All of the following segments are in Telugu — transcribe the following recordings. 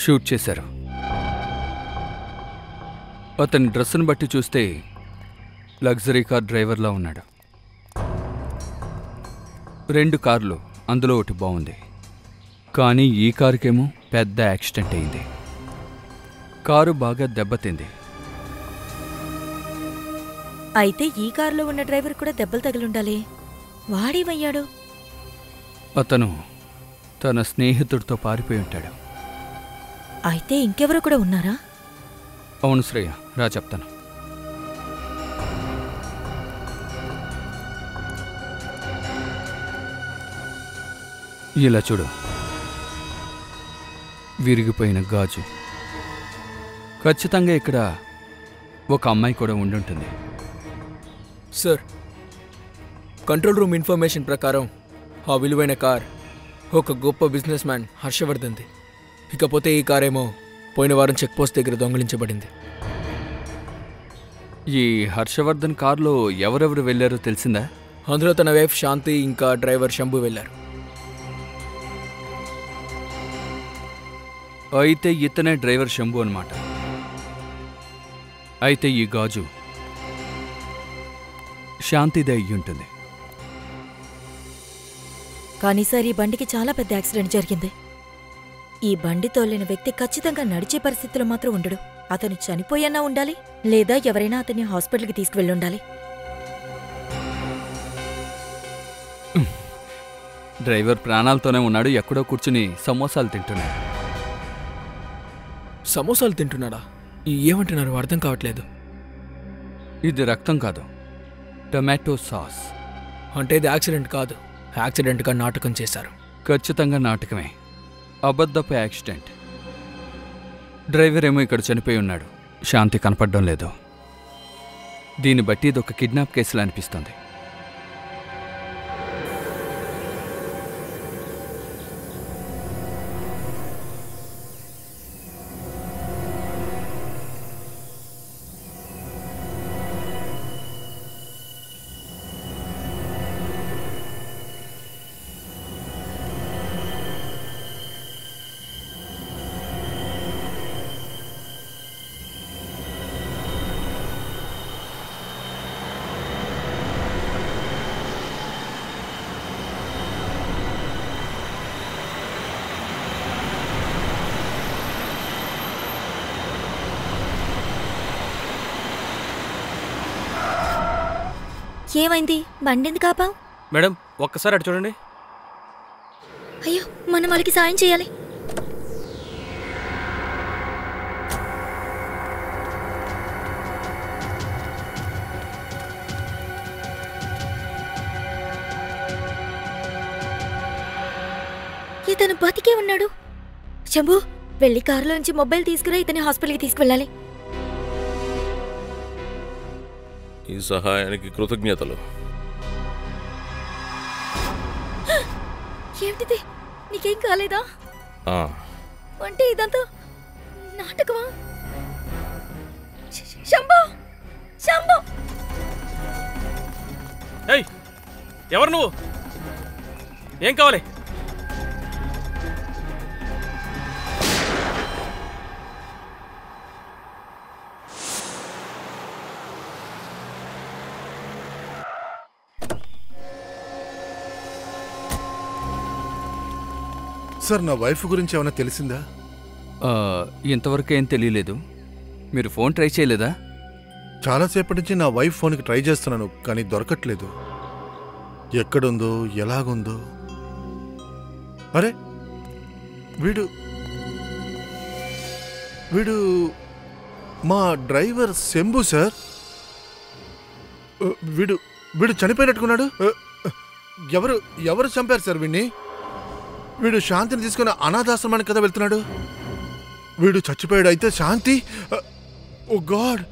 షూట్ చేశారు అతని డ్రెస్సును బట్టి చూస్తే లగ్జరీ కార్ డ్రైవర్లా ఉన్నాడు రెండు కార్లు అందులో ఒకటి బాగుంది కానీ ఈ కారుకేమో పెద్ద యాక్సిడెంట్ అయింది కారు బాగా దెబ్బతింది అయితే ఈ కారులో ఉన్న డ్రైవర్ కూడా దెబ్బలు తగిలుండాలి వాడేమయ్యాడు అతను తన స్నేహితుడితో పారిపోయి ఉంటాడు అయితే ఇంకెవరో కూడా ఉన్నారా అవును శ్రేయ రా చెప్తాను ఇలా చూడు విరిగిపోయిన గాజు ఖచ్చితంగా ఇక్కడ ఒక అమ్మాయి కూడా ఉండుంటుంది సార్ కంట్రోల్ రూమ్ ఇన్ఫర్మేషన్ ప్రకారం ఆ విలువైన కార్ ఒక గొప్ప బిజినెస్ మ్యాన్ హర్షవర్ధన్ది ఇకపోతే ఈ కార్ ఏమో పోయిన వారం చెక్ పోస్ట్ దగ్గర దొంగిలించబడింది ఈ హర్షవర్ధన్ కారులో ఎవరెవరు వెళ్ళారో తెలిసిందా అందులో తన వైఫ్ శాంతి ఇంకా డ్రైవర్ శంభు వెళ్ళారు అయితే ఇతనే డ్రైవర్ శంభు అన్నమాట అయితే ఈ గాజు శాంతిదే అయ్యి ఉంటుంది కానీ సార్ ఈ బండికి చాలా పెద్ద యాక్సిడెంట్ జరిగింది ఈ బండి తోలిన వ్యక్తి ఖచ్చితంగా నడిచే పరిస్థితిలో మాత్రం ఉండడు అతను చనిపోయన్నా ఉండాలి లేదా ఎవరైనా అతన్ని హాస్పిటల్కి తీసుకువెళ్ళి ఉండాలి డ్రైవర్ ప్రాణాలతోనే ఉన్నాడు ఎక్కడో కూర్చుని సమోసాలు తింటున్నాడు సమోసాలు తింటున్నాడా ఈ ఏమంటున్నారు అర్థం కావట్లేదు ఇది రక్తం కాదు టొమాటో సాస్ అంటే ఇది యాక్సిడెంట్ కాదు యాక్సిడెంట్గా నాటకం చేశారు ఖచ్చితంగా నాటకమే అబద్ధపు యాక్సిడెంట్ డ్రైవర్ ఏమో ఇక్కడ చనిపోయి ఉన్నాడు శాంతి కనపడడం లేదు దీన్ని బట్టి ఇది ఒక కిడ్నాప్ కేసులా అనిపిస్తుంది ఏమైంది బండి ఎందుకు ఆపావు మేడం ఒక్కసారి అటు చూడండి అయ్యో మనం వాళ్ళకి సాయం చేయాలి ఇతను బతికే ఉన్నాడు శంభు వెళ్ళి కారులో నుంచి మొబైల్ తీసుకురా ఇతని హాస్పిటల్కి తీసుకువెళ్ళాలి ఈ సహాయానికి కృతజ్ఞతలు ఏమిటిది నీకేం కాలేదా ఆ, అంటే ఇదంతా నాటకమా శ- శ- శంభు శంభు ఏయ్ ఎవరు నువ్వు ఏం కావాలి సార్ నా వైఫ్ గురించి ఏమైనా తెలిసిందా ఆ, ఇంతవరకు ఏం తెలియలేదు మీరు ఫోన్ ట్రై చేయలేదా చాలాసేపటి నుంచి నా వైఫ్ ఫోన్కి ట్రై చేస్తున్నాను కానీ దొరకట్లేదు ఎక్కడుందో ఎలాగుందో అరే వీడు వీడు మా డ్రైవర్ శంభు సార్ ఆ, వీడు వీడు చనిపోయినట్టుకున్నాడు ఆ, ఎవరు ఎవరు చంపారు సార్ వీడిని వీడు శాంతిని తీసుకుని అనాథాశ్రమానికి కదా వెళ్తున్నాడు వీడు చచ్చిపోయాడు అయితే శాంతి ఆ, ఓ గాడ్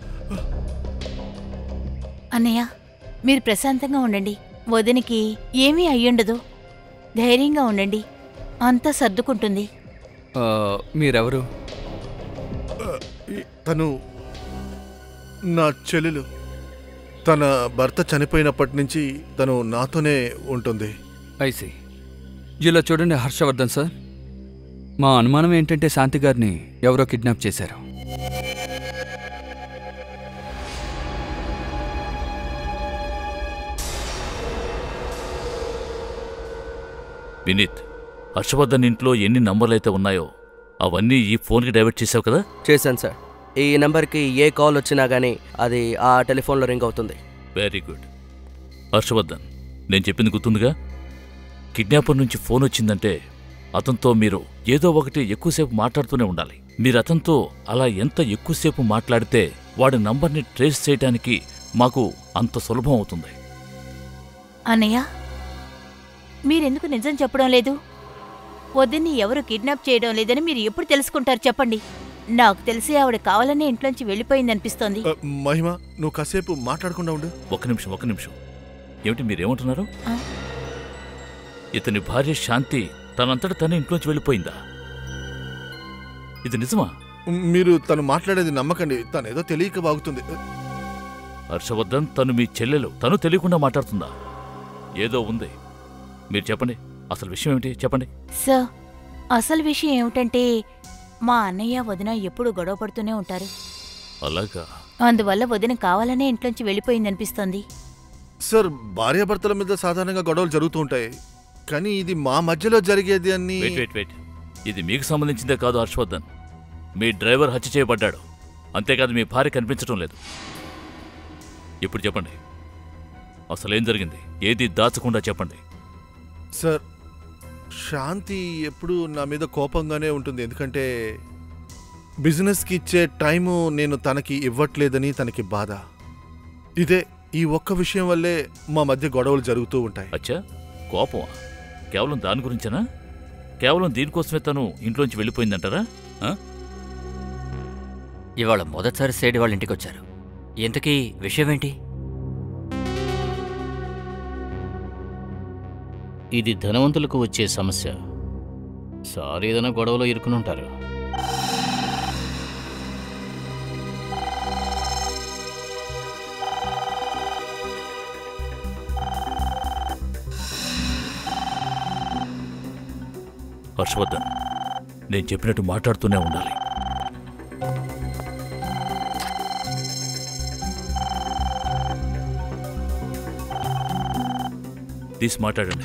అన్నయ్య మీరు ప్రశాంతంగా ఉండండి వదినికి ఏమీ అయ్యుండదు ధైర్యంగా ఉండండి అంతా సర్దుకుంటుంది ఆ, మీరెవరు ఈ- తను నా చెల్లెలు తన భర్త చనిపోయినప్పటి నుంచి తను నాతోనే ఉంటుంది ఐసి ఇలా చూడండి హర్షవర్ధన్ సార్ మా అనుమానం ఏంటంటే శాంతి గారిని ఎవరో కిడ్నాప్ చేశారు వినీత్ హర్షవర్ధన్ ఇంట్లో ఎన్ని నంబర్లు అయితే ఉన్నాయో అవన్నీ ఈ ఫోన్కి డైవర్ట్ చేసావు కదా చేశాను సార్ ఈ నెంబర్కి ఏ కాల్ వచ్చినా కానీ అది ఆ టెలిఫోన్లో రింగ్ అవుతుంది వెరీ గుడ్ హర్షవర్ధన్ నేను చెప్పింది గుర్తుందిగా కిడ్నాపర్ నుంచి ఫోన్ వచ్చిందంటే అతనితో మీరు ఏదో ఒకటి ఎక్కువసేపు మాట్లాడుతూనే ఉండాలి మీరు అతనితో అలా ఎంత ఎక్కువసేపు మాట్లాడితే వాడి నంబర్ని ట్రేస్ చేయడానికి మాకు అంత సులభం అవుతుంది అన్నయ్య మీరెందుకు నిజం చెప్పడం లేదు వదిన్ని ఎవరు కిడ్నాప్ చేయడం లేదని మీరు ఎప్పుడు తెలుసుకుంటారు చెప్పండి నాకు తెలిసి ఆవిడ కావాలనే ఇంట్లోంచి వెళ్ళిపోయిందనిపిస్తోంది ఆ, మహిమ నువ్వు కాసేపు మాట్లాడకుండా ఉండు ఒక నిమిషం ఒక నిమిషం ఏమిటి మీరేమంటున్నారు ఆ? ఇతని భార్య శాంతి తనంతట తన ఇంట్లోంచి వెళ్ళిపోయిందా ఇది నిజమా మీరు తను మాట్లాడేది నమ్మకండి తను ఏదో తెలియక బాగుతుంది హర్షవర్ధన్ తను మీ చెల్లెలు తను తెలియకుండా మాట్లాడుతుందా ఏదో ఉంది మీరు చెప్పండి అసలు విషయం ఏమిటి చెప్పండి సార్ అసలు విషయం ఏమిటంటే మా అన్నయ్య వదిన ఎప్పుడూ గొడవ పడుతూనే ఉంటారు అలాగా అందువల్ల వదిన కావాలనే ఇంట్లోంచి వెళ్ళిపోయిందనిపిస్తోంది సార్ భార్యాభర్తల మీద సాధారణంగా గొడవలు జరుగుతూ ఉంటాయి కానీ ఇది మా మధ్యలో జరిగేది అని వెయిట్ వెయిట్ వెయిట్ ఇది మీకు సంబంధించిందే కాదు హర్షవర్ధన్ మీ డ్రైవర్ హత్య చేయబడ్డాడు అంతేకాదు మీ భార్య కనిపించడం లేదు ఇప్పుడు చెప్పండి అసలేం జరిగింది ఏది దాచకుండా చెప్పండి సార్ శాంతి ఎప్పుడు నా మీద కోపంగానే ఉంటుంది ఎందుకంటే బిజినెస్కి ఇచ్చే టైము నేను తనకి ఇవ్వట్లేదని తనకి బాధ ఇదే ఈ ఒక్క విషయం వల్లే మా మధ్య గొడవలు జరుగుతూ ఉంటాయి అచ్చా కోపమా కేవలం దాని గురించేనా కేవలం దీనికోసమే తను ఇంట్లోంచి వెళ్ళిపోయిందంటారా ఆ? ఇవాళ మొదటిసారి సేడి వాళ్ళ ఇంటికి వచ్చారు ఇంతకీ విషయం ఏంటి ఇది ధనవంతులకు వచ్చే సమస్య సార్ ఏదైనా గొడవలో ఇరుకుని ఉంటారు హర్షవర్ధన్ నేను చెప్పినట్టు మాట్లాడుతూనే ఉండాలి తీసి మాట్లాడండి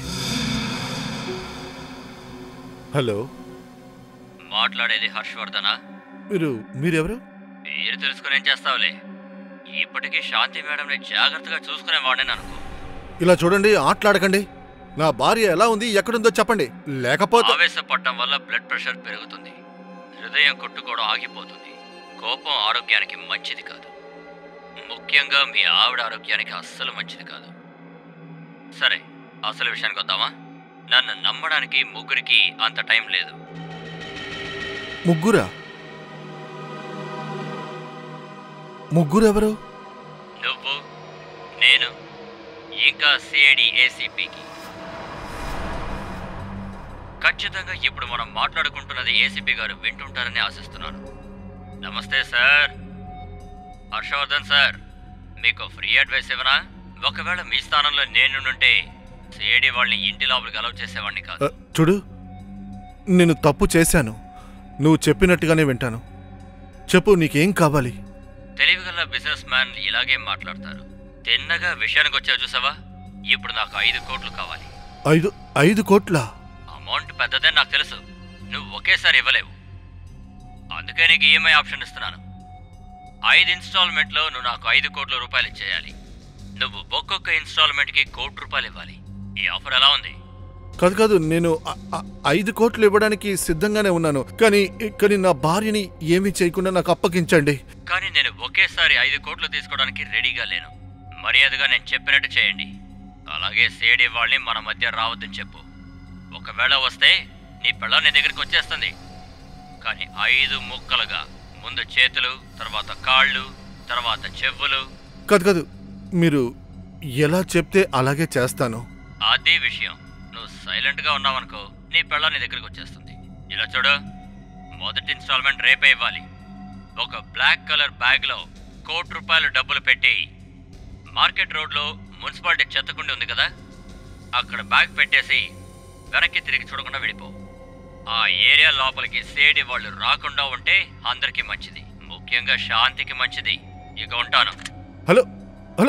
హలో మాట్లాడేది హర్షవర్ధనా మీరు మీరెవరు పేరు తెలుసుకుని ఏం చేస్తావులే ఇప్పటికీ శాంతి మేడంని జాగ్రత్తగా చూసుకునేవాడిని అనుకో ఇలా చూడండి ఆటలాడకండి నా భార్య ఎలా ఉంది ఎక్కడుందో చెప్పండి లేకపోతే ఆవేశపడటం వల్ల బ్లడ్ ప్రెషర్ పెరుగుతుంది హృదయం కొట్టుకోవడం ఆగిపోతుంది కోపం ఆరోగ్యానికి మంచిది కాదు ముఖ్యంగా మీ ఆవిడ ఆరోగ్యానికి అస్సలు మంచిది కాదు సరే అసలు విషయానికి వద్దామా నన్ను నమ్మడానికి ముగ్గురికి అంత టైం లేదు ముగ్గురా ముగ్గురు ఎవరు నువ్వు నేను ఇంకా సిఐడి ఏసీపీకి ఖచ్చితంగా ఇప్పుడు మనం మాట్లాడుకుంటున్నది ఏసీపీ గారు వింటుంటారని ఆశిస్తున్నాను నమస్తే సార్ హర్షవర్ధన్ సార్ మీకు ఫ్రీ అడ్వైస్ ఇవ్వనా ఒకవేళ మీ స్థానంలో నేనుంటే సిఐడి వాళ్ళని ఇంటి లోపలికి అలౌ చేసేవాడిని కాదు అ, చూడు నేను తప్పు చేశాను నువ్వు చెప్పినట్టుగానే వింటాను చెప్పు నీకేం కావాలి తెలివిగల బిజినెస్ మ్యాన్ ఇలాగే మాట్లాడతారు తిన్నగా విషయానికి వచ్చావు చూసావా ఇప్పుడు నాకు ఐదు కోట్లు కావాలి ఐదు ఐదు కోట్ల అమౌంట్ పెద్దదే నాకు తెలుసు నువ్వు ఒకేసారి ఇవ్వలేవు అందుకే నీకు ఈఎంఐ ఆప్షన్ ఇస్తున్నాను ఐదు ఇన్స్టాల్మెంట్లో నువ్వు నాకు ఐదు కోట్ల రూపాయలు ఇచ్చేయాలి నువ్వు ఒక్కొక్క ఇన్స్టాల్మెంట్కి కోటి రూపాయలు ఇవ్వాలి ఈ ఆఫర్ ఎలా ఉంది కాదు కాదు నేను అ- అ- ఐదు కోట్లు ఇవ్వడానికి సిద్ధంగానే ఉన్నాను కానీ కానీ నా భార్యని ఏమీ చేయకుండా నాకు అప్పగించండి కానీ నేను ఒకేసారి ఐదు కోట్లు తీసుకోవడానికి రెడీగా లేను మర్యాదగా నేను చెప్పినట్టు చేయండి అలాగే సేడి వాళ్ళని మన మధ్య రావద్దని చెప్పు ఒకవేళ వస్తే నీ పిల్ల నీ దగ్గరికి వచ్చేస్తుంది కానీ ఐదు ముక్కలుగా ముందు చేతులు తర్వాత కాళ్ళు తర్వాత చెవులు కాదు కాదు మీరు ఎలా చెప్తే అలాగే చేస్తాను అదే విషయం నువ్వు సైలెంట్గా ఉన్నావనుకో నీ పిల్ల నీ దగ్గరికి వచ్చేస్తుంది ఇలా చూడు మొదటి ఇన్స్టాల్మెంట్ రేపే ఇవ్వాలి ఒక బ్లాక్ కలర్ బ్యాగ్లో కోటి రూపాయలు డబ్బులు పెట్టి మార్కెట్ రోడ్లో మున్సిపాలిటీ చెత్తకుండి ఉంది కదా అక్కడ బ్యాగ్ పెట్టేసి వెనక్కి తిరిగి చూడకుండా వెళ్ళిపో ఆ ఏరియా లోపలికి సేడి వాళ్ళు రాకుండా ఉంటే అందరికీ మంచిది ముఖ్యంగా శాంతికి మంచిది ఇక ఉంటాను హలో హలో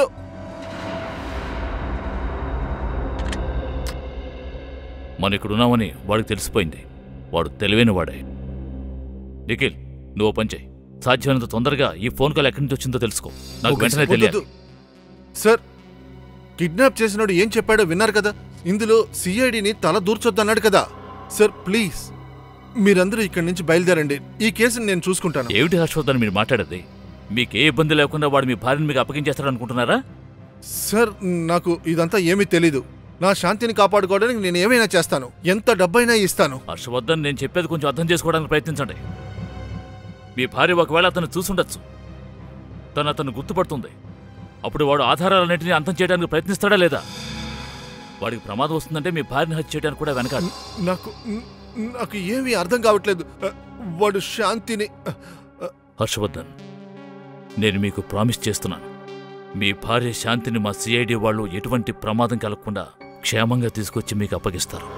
మనం ఇక్కడ ఉన్నామని వాడికి తెలిసిపోయింది వాడు తెలివైన వాడే నిఖిల్ నువ్వు ఓ పని చేయి సాధ్యమైనంత తొందరగా ఈ ఫోన్ కాల్ ఎక్కడి నుంచి వచ్చిందో తెలుసుకో నాకు ఓకే వెంటనే సార్. తెలియాలి వద్దు. సార్ కిడ్నాప్ చేసినాడు ఏం చెప్పాడో విన్నారు కదా ఇందులో సిఐడిని తల దూర్చొద్దన్నాడు కదా సార్ ప్లీజ్ మీరందరూ ఇక్కడి నుంచి బయలుదేరండి ఈ కేసుని నేను చూసుకుంటాను ఏమిటి హర్షవర్ధన్ మీరు మాట్లాడేది మీకు ఏ ఇబ్బంది లేకుండా వాడు మీ భార్యను మీకు అప్పగించేస్తాడు అనుకుంటున్నారా సార్ నాకు ఇదంతా ఏమీ తెలీదు నా శాంతిని కాపాడుకోవడానికి నేను ఏమైనా చేస్తాను ఎంత డబ్బైనా ఇస్తాను హర్షవర్ధన్ నేను చెప్పేది కొంచెం అర్థం చేసుకోవడానికి ప్రయత్నించండి మీ భార్య ఒకవేళ అతను చూసుండొచ్చు తను అతను గుర్తుపడుతుంది అప్పుడు వాడు ఆధారాలన్నింటినీ అంతం చేయడానికి ప్రయత్నిస్తాడా లేదా వాడికి ప్రమాదం వస్తుందంటే మీ భార్యని హత్య చేయడానికి కూడా వెనకాడు నాకు నాకు ఏమీ అర్థం కావట్లేదు అ, వాడు శాంతిని అ, హర్షవర్ధన్ నేను మీకు ప్రామిస్ చేస్తున్నాను మీ భార్య శాంతిని మా సిఐడి వాళ్ళు ఎటువంటి ప్రమాదం కలగకుండా క్షేమంగా తీసుకొచ్చి మీకు అప్పగిస్తారు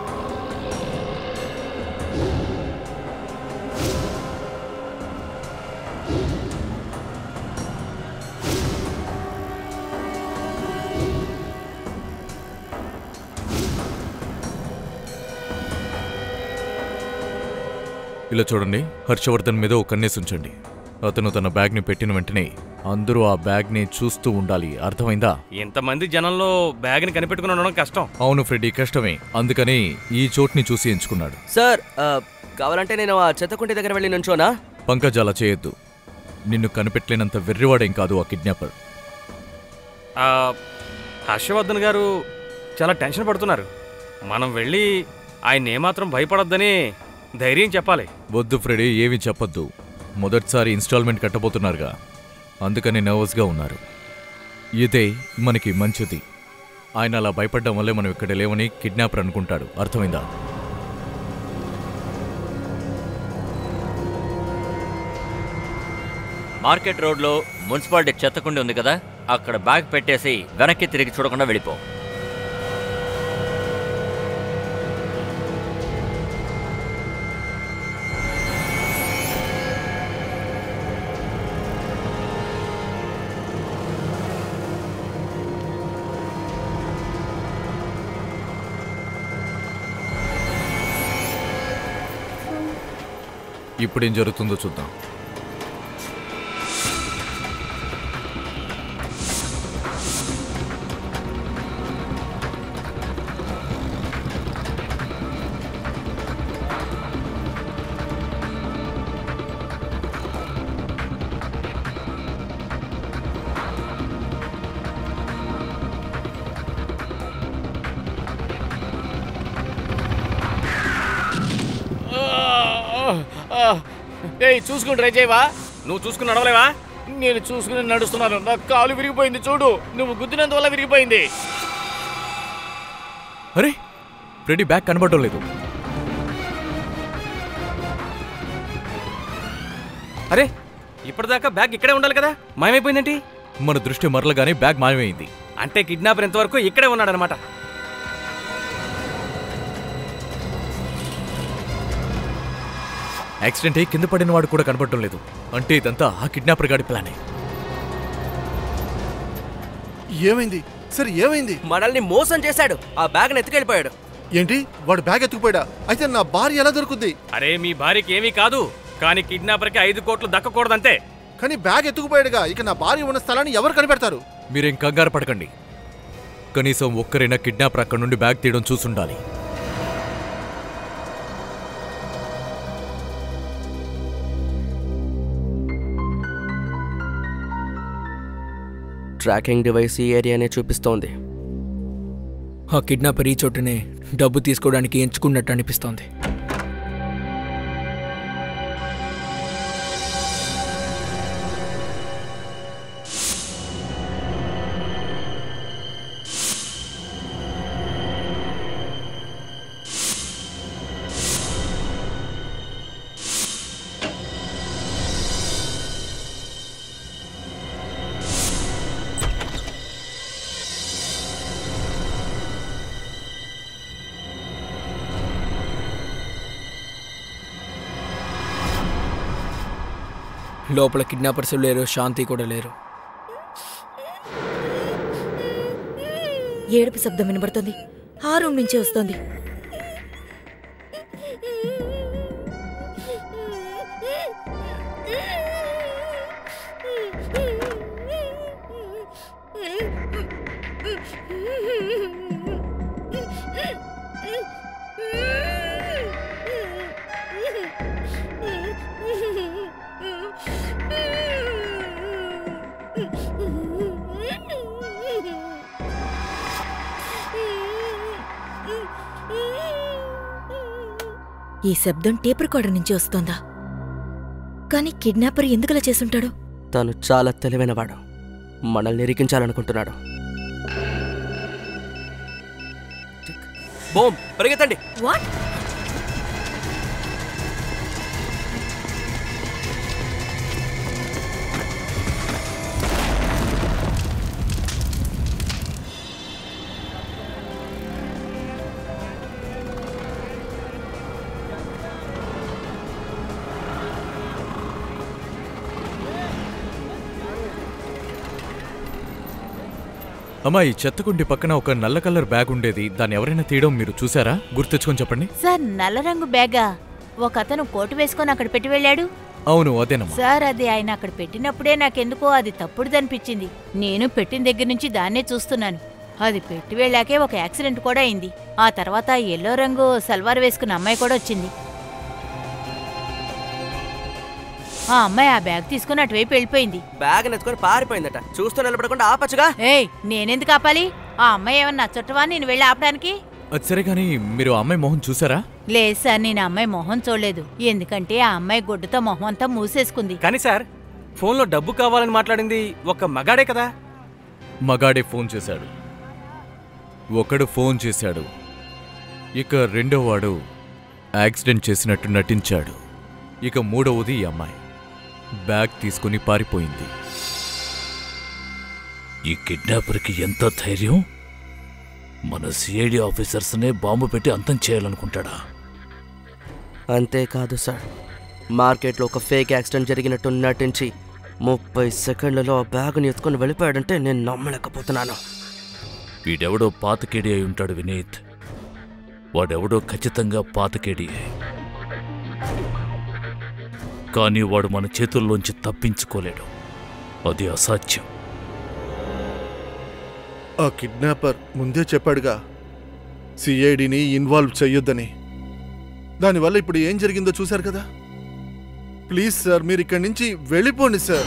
ఇలా చూడండి హర్షవర్ధన్ మీద ఒక కన్నేసి ఉంచండి అతను తన బ్యాగ్ని పెట్టిన వెంటనే అందరూ ఆ బ్యాగ్ని చూస్తూ ఉండాలి అర్థమైందా ఇంతమంది జనంలో బ్యాగ్ని కనిపెట్టుకుని ఉండడం కష్టం అవును ఫ్రెడ్డి కష్టమే అందుకని ఈ చోట్ని చూసి ఎంచుకున్నాడు సార్ ఆ, కావాలంటే నేను ఆ చెత్తకుంటి దగ్గర వెళ్ళి నుంచోనా పంకజ్ అలా చేయొద్దు నిన్ను కనిపెట్టలేనంత వెర్రివాడేం కాదు ఆ కిడ్నాపర్ ఆ, హర్షవర్ధన్ గారు చాలా టెన్షన్ పడుతున్నారు మనం వెళ్ళి ఆయన ఏమాత్రం భయపడొద్దని ధైర్యం చెప్పాలి వద్దు ఫ్రెడీ ఏమీ చెప్పొద్దు మొదటిసారి ఇన్స్టాల్మెంట్ కట్టబోతున్నారుగా అందుకని నర్వస్గా ఉన్నారు ఇదే మనకి మంచిది ఆయన అలా భయపడడం వల్లే మనం ఇక్కడ లేవని కిడ్నాపర్ అనుకుంటాడు అర్థమైందా మార్కెట్ రోడ్లో మున్సిపాలిటీ చెత్తకుండి ఉంది కదా అక్కడ బ్యాగ్ పెట్టేసి వెనక్కి తిరిగి చూడకుండా వెళ్ళిపో ఇప్పుడేం జరుగుతుందో చూద్దాం ఏయ్ చూసుకుని ట్రై చేయవా నువ్వు చూసుకుని నడవలేవా నేను చూసుకుని నడుస్తున్నాను నా కాలు విరిగిపోయింది చూడు నువ్వు గుద్దినందువల్ల విరిగిపోయింది అరే ఫ్రెడీ బ్యాగ్ కనబడటం లేదు అరే ఇప్పటిదాకా బ్యాగ్ ఇక్కడే ఉండాలి కదా మాయమైపోయిందేంటి మన దృష్టి మరలగానే బ్యాగ్ మాయమైంది అంటే కిడ్నాపర్ ఇంతవరకు ఇక్కడే ఉన్నాడనమాట యాక్సిడెంట్ అయ్యి కింద పడిన వాడు కూడా కనబడటం లేదు అంటే ఇదంతా ఆ కిడ్నాపర్ గాడి ప్లానే ఏమైంది సార్ ఏమైంది మనల్ని మోసం చేశాడు ఆ బ్యాగ్ని ఎత్తుకెళ్ళిపోయాడు ఏంటి వాడు బ్యాగ్ ఎత్తుకుపోయాడా అయితే నా భార్య ఎలా దొరుకుద్ది అరే మీ భార్యకి ఏమీ కాదు కానీ కిడ్నాపర్కి ఐదు కోట్లు దక్కకూడదంతే కానీ బ్యాగ్ ఎత్తుకుపోయాడుగా ఇక నా భార్య ఉన్న స్థలాన్ని ఎవరు కనిపెడతారు మీరేం కంగారు పడకండి కనీసం ఒక్కరైనా కిడ్నాపర్ అక్కడ నుండి బ్యాగ్ తీయడం చూసుండాలి ట్రాకింగ్ డివైస్ ఈ ఏరియానే చూపిస్తోంది ఆ కిడ్నాపర్ ఈ చోటునే డబ్బు తీసుకోవడానికి ఎంచుకున్నట్టు అనిపిస్తోంది లోపల కిడ్నాపర్స్ లేరు శాంతి కూడా లేరు ఏడుపు శబ్దం వినబడుతుంది ఆ రూమ్ నుంచే వస్తోంది ఈ శబ్దం టేప్ రికార్డర్ నుంచి వస్తోందా కానీ కిడ్నాపర్ ఎందుకలా చేసుంటాడు తను చాలా తెలివైనవాడు మనల్ని ఇరికించాలనుకుంటున్నాడు బోమ్ పరిగెత్తండి వాట్ అమ్మా ఈ చెత్తకుండి పక్కన ఒక నల్ల కలర్ బ్యాగ్ ఉండేది దాన్ని ఎవరైనా తీయడం మీరు చూసారా గుర్తెచ్చుకొని చెప్పండి సార్ నల్ల రంగు బ్యాగా ఒక అతను కోటు వేసుకొని అక్కడ పెట్టి వెళ్ళాడు అవును అదేనమ్మా సార్ అది ఆయన అక్కడ పెట్టినప్పుడే నాకెందుకో అది తప్పుడుదనిపించింది నేను పెట్టిన దగ్గర నుంచి దాన్నే చూస్తున్నాను అది పెట్టి వెళ్ళాకే ఒక యాక్సిడెంట్ కూడా అయింది ఆ తర్వాత ఎల్లో రంగు సల్వార్ వేసుకున్న అమ్మాయి కూడా వచ్చింది ఆ అమ్మాయి ఆ బ్యాగ్ తీసుకుని అటువైపు వెళ్ళిపోయింది బ్యాగ్ నెత్తుకొని పారిపోయిందట చూస్తూ నిలబడకుండా ఆపచ్చుగా ఏయ్ నేనెందుకు ఆపాలి ఆ అమ్మాయి ఏమన్నా చుట్టవా నేను వెళ్ళి ఆపడానికి అది సరే కానీ మీరు ఆ అమ్మాయి మొహం చూసారా లేదు సార్ నేను ఆ అమ్మాయి మొహం చూడలేదు ఎందుకంటే ఆ అమ్మాయి గుడ్డతో మొహం అంతా మూసేసుకుంది కానీ సార్ ఫోన్లో డబ్బు కావాలని మాట్లాడింది ఒక మగాడే కదా మగాడే ఫోన్ చేశాడు ఒకడు ఫోన్ చేశాడు ఇక రెండోవాడు యాక్సిడెంట్ చేసినట్టు నటించాడు ఇక మూడవది ఈ అమ్మాయి బ్యాగ్ తీసుకుని పారిపోయింది ఈ కిడ్నాపర్కి ఎంత ధైర్యం మన సిఐడి ఆఫీసర్స్నే బాంబు పెట్టి అంతం చేయాలనుకుంటాడా అంతేకాదు సార్ మార్కెట్లో ఒక ఫేక్ యాక్సిడెంట్ జరిగినట్టు నటించి ముప్పై సెకండ్లలో ఆ బ్యాగ్ని ఎత్తుకొని వెళ్ళిపోయాడంటే నేను నమ్మలేకపోతున్నాను వీడెవడో పాతకేడి అయి ఉంటాడు వినీత్ వాడెవడో ఖచ్చితంగా పాతకేడియే కానీ వాడు మన చేతుల్లోంచి తప్పించుకోలేడు అది అసాధ్యం ఆ కిడ్నాపర్ ముందే చెప్పాడుగా సిఐడిని ఇన్వాల్వ్ చెయ్యొద్దని దానివల్ల ఇప్పుడు ఏం జరిగిందో చూశారు కదా ప్లీజ్ సార్ మీరు ఇక్కడి నుంచి వెళ్ళిపోండి సార్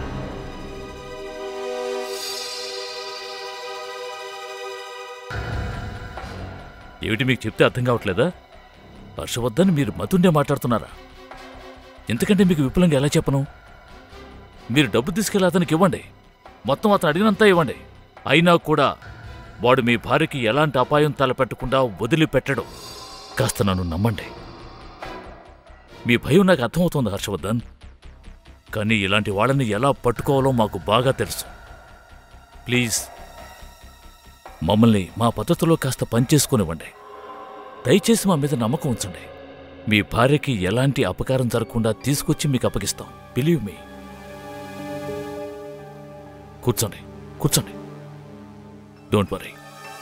ఏమిటి మీకు చెప్తే అర్థం కావట్లేదా హర్షవర్ధన్ మీరు మతుండే మాట్లాడుతున్నారా ఎందుకంటే మీకు విపులంగా ఎలా చెప్పను మీరు డబ్బు తీసుకెళ్ళి అతనికి ఇవ్వండి మొత్తం అతను అడిగినంతా ఇవ్వండి అయినా కూడా వాడు మీ భార్యకి ఎలాంటి అపాయం తలపెట్టకుండా వదిలిపెట్టడు కాస్త నన్ను నమ్మండి మీ భయం నాకు అర్థమవుతోంది హర్షవర్ధన్ కానీ ఇలాంటి వాళ్ళని ఎలా పట్టుకోవాలో మాకు బాగా తెలుసు ప్లీజ్ మమ్మల్ని మా పద్ధతిలో కాస్త పనిచేసుకునివ్వండి దయచేసి మా మీద నమ్మకం ఉంచండి మీ భార్యకి ఎలాంటి అపకారం జరగకుండా తీసుకొచ్చి మీకు అప్పగిస్తాం బిలీవ్ మీ కూర్చోండి కూర్చోండి డోంట్ వరీ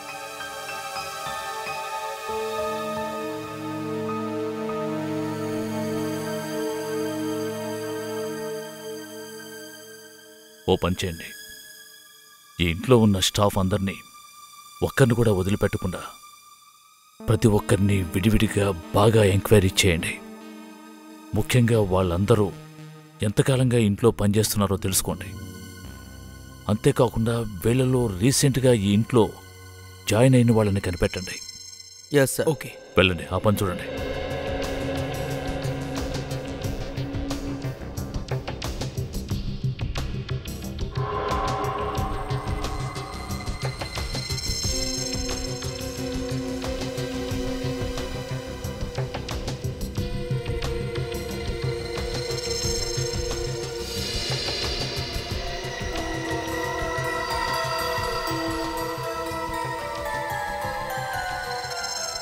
ఓ పని చేయండి ఈ ఇంట్లో ఉన్న స్టాఫ్ అందరినీ ఒక్కరిని కూడా వదిలిపెట్టకుండా ప్రతి ఒక్కరిని విడివిడిగా బాగా ఎంక్వైరీ చేయండి ముఖ్యంగా వాళ్ళందరూ ఎంతకాలంగా ఇంట్లో పనిచేస్తున్నారో తెలుసుకోండి అంతేకాకుండా వీళ్ళలో రీసెంట్గా ఈ ఇంట్లో జాయిన్ అయిన వాళ్ళని కనిపెట్టండి ఎస్ సార్ ఓకే వెళ్ళండి ఆ పని చూడండి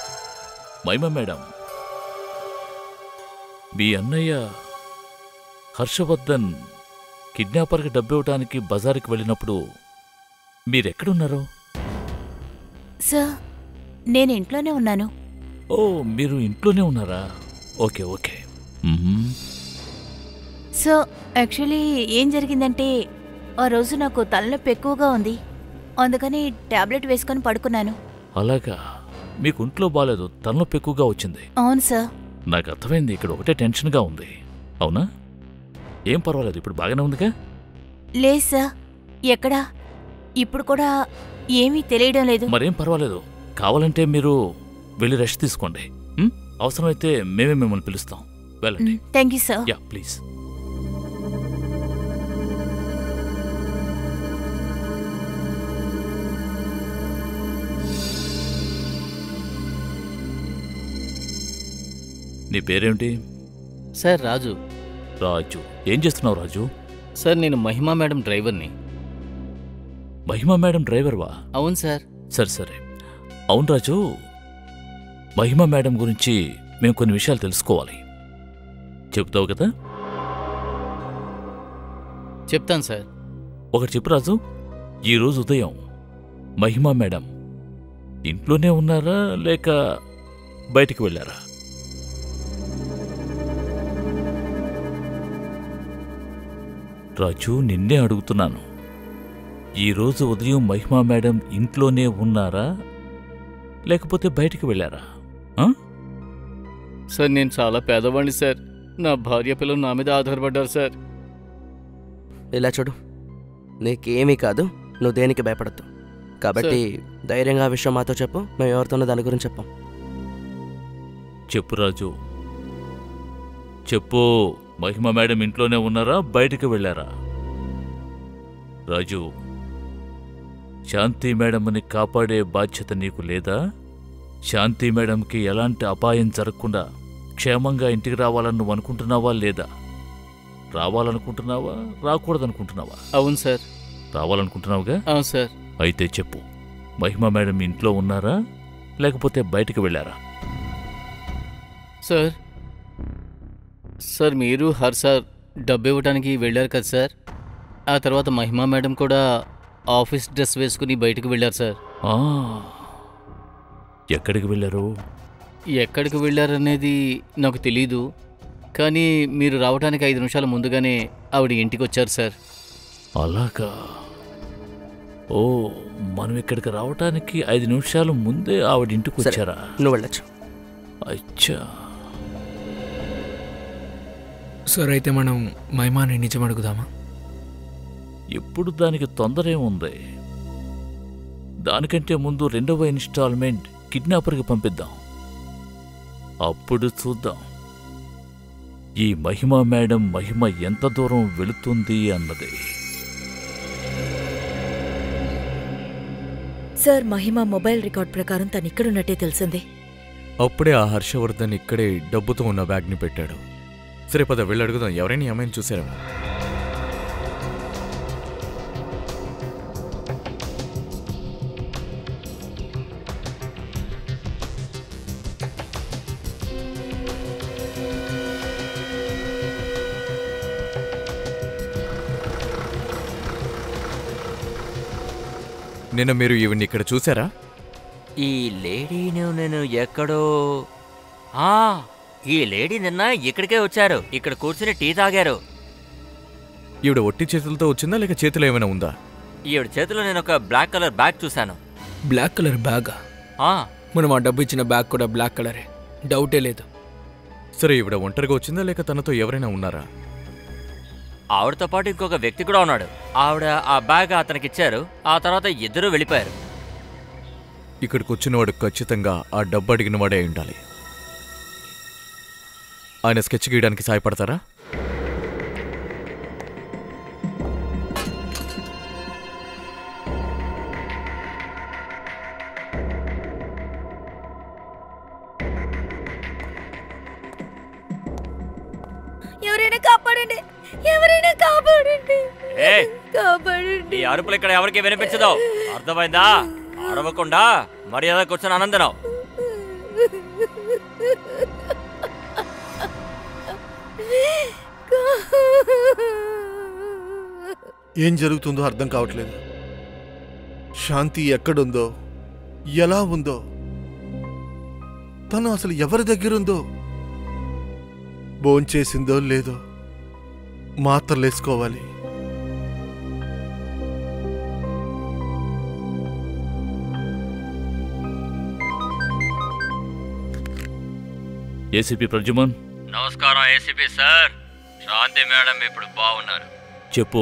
మైమ మేడం మీ అన్నయ్య హర్షవర్ధన్ కిడ్నాపర్కి డబ్బు ఇవ్వడానికి బజారుకి వెళ్ళినప్పుడు మీరెక్కడున్నారు సార్ నేను ఇంట్లోనే ఉన్నాను ఓ మీరు ఇంట్లోనే ఉన్నారా okay okay hmm. So actually ఏం జరిగిందంటే ఆ రోజు నాకు తలనొప్పి ఎక్కువగా ఉంది అందుకని టాబ్లెట్ వేసుకొని పడుకున్నాను అలాగా మీకు ఒంట్లో బాలేదు తలనొప్పి ఎక్కువగా వచ్చింది అవును సార్ నాకు అర్థమైంది ఇక్కడ ఒకటే టెన్షన్గా ఉంది అవునా ఏం పర్వాలేదు ఇప్పుడు బాగానే ఉందిగా లేదు సార్ ఎక్కడా ఇప్పుడు కూడా ఏమీ తెలియడం లేదు మరేం పర్వాలేదు కావాలంటే మీరు వెళ్ళి రెస్ట్ తీసుకోండి మ్? అవసరమైతే మేమే మిమ్మల్ని పిలుస్తాం వెళ్ళండి thank you sir yeah please నీ పేరేమిటి సార్ రాజు రాజు ఏం చేస్తున్నావు రాజు సార్ నేను మహిమా మేడం డ్రైవర్ని మహిమా మేడం డ్రైవర్వా అవును సార్ సరే సరే అవును రాజు మహిమా మేడం గురించి మేము కొన్ని విషయాలు తెలుసుకోవాలి చెప్తావు కదా చెప్తాను సార్ ఒకటి చెప్పు రాజు ఈరోజు ఉదయం మహిమా మేడం ఇంట్లోనే ఉన్నారా లేక బయటికి వెళ్ళారా రాజు నిన్నే అడుగుతున్నాను ఈరోజు ఉదయం మహిమా మేడం ఇంట్లోనే ఉన్నారా లేకపోతే బయటికి వెళ్ళారా ఆ? సార్ నేను చాలా పేదవాడిని సార్ నా భార్య పిల్లలు నా మీద ఆధారపడ్డారు సార్ ఇలా చూడు నీకేమీ కాదు నువ్వు దేనికి భయపడద్దు కాబట్టి ధైర్యంగా ఆ విషయం మాతో చెప్పు మేము ఎవరితోనో దాని గురించి చెప్పాం చెప్పు రాజు చెప్పు మహిమ మేడం ఇంట్లోనే ఉన్నారా బయటికి వెళ్ళారా రాజు శాంతి మేడంని కాపాడే బాధ్యత నీకు లేదా శాంతి మేడంకి ఎలాంటి అపాయం జరగకుండా క్షేమంగా ఇంటికి రావాలని నువ్వు అనుకుంటున్నావా లేదా రావాలనుకుంటున్నావా రాకూడదనుకుంటున్నావా అవును సార్ రావాలనుకుంటున్నావుగా అవును సార్ అయితే చెప్పు మహిమ మేడం ఇంట్లో ఉన్నారా లేకపోతే బయటికి వెళ్ళారా సార్ సార్ మీరు హర్ సార్ డబ్బు ఇవ్వడానికి వెళ్ళారు కదా సార్ ఆ తర్వాత మహిమా మేడం కూడా ఆఫీస్ డ్రెస్ వేసుకుని బయటకు వెళ్ళారు సార్ ఆ, ఎక్కడికి వెళ్ళారు ఎక్కడికి వెళ్ళారనేది నాకు తెలీదు కానీ మీరు రావడానికి ఐదు నిమిషాల ముందుగానే ఆవిడ ఇంటికి వచ్చారు సార్ అలాగా ఓ మనం ఇక్కడికి రావటానికి ఐదు నిమిషాలు ముందే ఆవిడ ఇంటికి సరే, వచ్చారా నువ్వు వెళ్ళొచ్చు అచ్చా సార్ అయితే మనం మహిమాని నిజం అడుగుదామా ఇప్పుడు దానికి తొందర ఏముంది దానికంటే ముందు రెండవ ఇన్స్టాల్మెంట్ కిడ్నాపర్కి పంపిద్దాం అప్పుడు చూద్దాం ఈ మహిమ మేడం మహిమ ఎంత దూరం వెళుతుంది అన్నది సార్ మహిమ మొబైల్ రికార్డ్ ప్రకారం తను ఇక్కడున్నట్టే తెలిసింది అప్పుడే ఆ హర్షవర్ధన్ ఇక్కడే డబ్బుతో ఉన్న బ్యాగ్ని పెట్టాడు సరే పద వెళ్ళి అడుగుదాం ఎవరైనా ఈ అమ్మాయిని చూసారా నిన్న మీరు ఈవిడ్ని ఇక్కడ చూసారా ఈ లేడీని నేను ఎక్కడో ఆ ఈ లేడీ నిన్న ఇక్కడికే వచ్చారు ఇక్కడ కూర్చుని టీ తాగారు ఈవిడ ఒట్టి చేతులతో వచ్చిందా లేక చేతిలో ఏమైనా ఉందా ఈవిడ చేతిలో నేను ఒక బ్లాక్ కలర్ బ్యాగ్ చూశాను బ్లాక్ కలర్ బ్యాగా ఆ మనం ఆ డబ్బు ఇచ్చిన బ్యాగ్ కూడా బ్లాక్ కలరే డౌటే లేదు సరే ఈవిడ ఒంటరిగా వచ్చిందా లేక తనతో ఎవరైనా ఉన్నారా ఆవిడతో పాటు ఇంకొక వ్యక్తి కూడా ఉన్నాడు ఆవిడ ఆ బ్యాగ్ అతనికి ఇచ్చారు ఆ తర్వాత ఇద్దరూ వెళ్ళిపోయారు ఇక్కడికి వచ్చినవాడు ఖచ్చితంగా ఆ డబ్బు అడిగిన వాడే అయి ఉండాలి ఆయన స్కెచ్ గీయడానికి సాయపడతారా ఎవరైనా కాపాడండి ఎవరైనా కాపాడండి ఏ కాపాడండి ఈ అరుపులు ఇక్కడ ఎవరికి వినిపించదు అర్థమైందా అరవకుండా మర్యాద కూర్చొని ఆనందనం ఏం జరుగుతుందో అర్థం కావట్లేదు శాంతి ఎక్కడుందో ఎలా ఉందో తను అసలు ఎవరి దగ్గరుందో భోంచేసిందో లేదో మాత్రలేసుకోవాలి ఏసీపీ ప్రజుమన్ నమస్కారం ఏసీపీ సార్ శాంతి మేడం ఇప్పుడు బాగున్నారు చెప్పు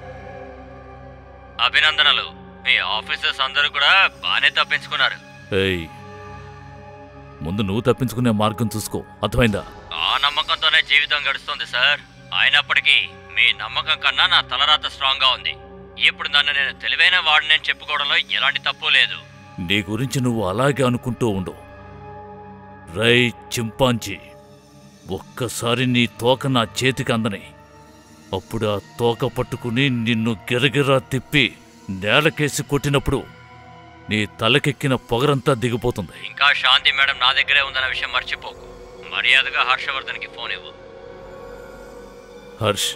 అభినందనలు మీ ఆఫీసర్స్ అందరూ కూడా బాగానే తప్పించుకున్నారు ఏయ్ ముందు నువ్వు తప్పించుకునే మార్గం చూసుకో అర్థమైందా ఆ నమ్మకంతోనే జీవితం గడుస్తుంది సార్ అయినప్పటికీ మీ నమ్మకం కన్నా నా తలరాత స్ట్రాంగ్ గా ఉంది ఇప్పుడు నన్ను నేను తెలివైన వాడిని చెప్పుకోవడంలో ఎలాంటి తప్పు లేదు నీ గురించి నువ్వు అలాగే అనుకుంటూ ఉండు రై చింపాంజీ ఒక్కసారి నీ తోక నా చేతికి అందని అప్పుడు ఆ తోక పట్టుకుని నిన్ను గిరగిరా తిప్పి నేలకేసి కొట్టినప్పుడు నీ తలకెక్కిన పొగరంతా దిగిపోతుంది ఇంకా శాంతి మేడం నా దగ్గరే ఉందన్న విషయం మర్చిపోకు మర్యాదగా హర్షవర్ధన్కి ఫోన్ ఇవ్వు హర్ష్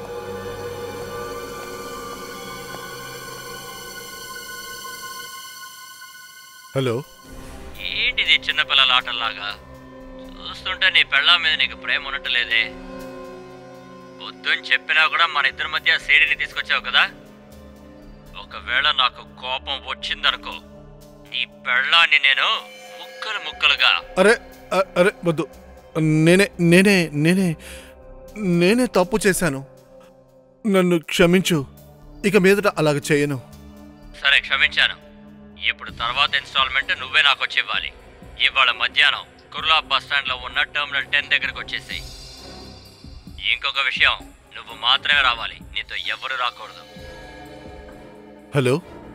హలో ఏంటిది చిన్నపిల్లల ఆటల్లాగా చూస్తుంటే నీ పెళ్ళాం మీద నీకు ప్రేమ ఉన్నట్టులేదే పొద్దుని చెప్పినా కూడా మన ఇద్దరి మధ్య సీడీని తీసుకొచ్చావు కదా ఒకవేళ నాకు కోపం వచ్చిందనుకో నీ పెళ్ళాన్ని నేను ముక్కలు ముక్కలుగా అరే అ- అరే వద్దు నేనే నేనే నేనే నేనే తప్పు చేశాను నన్ను క్షమించు ఇక మీదట అలాగ చేయను సరే క్షమించాను ఇప్పుడు తర్వాత ఇన్స్టాల్మెంట్ నువ్వే నాకు వచ్చి ఇవ్వాలి ఇవాళ మధ్యాహ్నం కుర్లా బస్ స్టాండ్ లో ఉన్న టెర్మినల్ టెన్ దగ్గరకు వచ్చేసి ఇంకొక విషయం నువ్వు మాత్రమే రావాలి నీతో ఎవరు రాకూడదు hello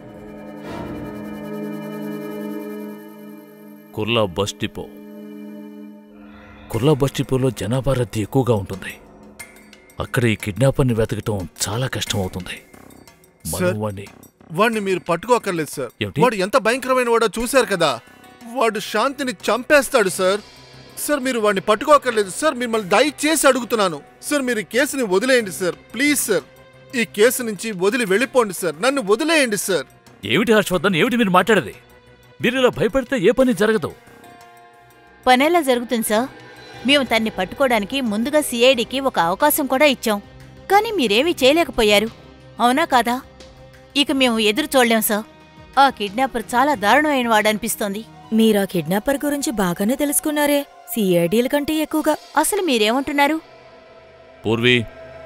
Kurla bus depot Kurla bus డిపోలో జనాభా రద్దీ ఎక్కువగా ఉంటుంది అక్కడ ఈ కిడ్నాపర్ని వెతకటం చాలా కష్టం అవుతుంది మనం సార్ వాణ్ణి వాడిని మీరు పట్టుకోకర్లేదు సార్ ఏమిటి? వాడు ఎంత భయంకరమైన వాడో చూశారు కదా వాడు శాంతిని చంపేస్తాడు సార్ సార్ మీరు వాడిని పట్టుకోకర్లేదు సార్ మిమ్మల్ని దయచేసి అడుగుతున్నాను సార్ మీరు ఈ కేసుని వదిలేయండి సార్ ప్లీజ్ సార్ ఈ కేసు నుంచి వదిలి వెళ్ళిపోండి సార్ నన్ను వదిలేయండి సార్ ఏమిటి హర్షవర్ధన్ ఏమిటి మీరు మాట్లాడేది మీరు ఇలా భయపడితే ఏ పని జరగదు పనేలా జరుగుతుంది సార్ మేము తన్ని పట్టుకోవడానికి ముందుగా సిఐడికి ఒక అవకాశం కూడా ఇచ్చాం కానీ మీరేమీ చేయలేకపోయారు అవునా కాదా ఇక మేము ఎదురు చూడలేం సార్ ఆ కిడ్నాపర్ చాలా దారుణమైన వాడనిపిస్తోంది మీరా కిడ్నాపర్ గురించి బాగానే తెలుసుకున్నారే సిఐడీల కంటే ఎక్కువగా అసలు మీరేమంటున్నారు పూర్వి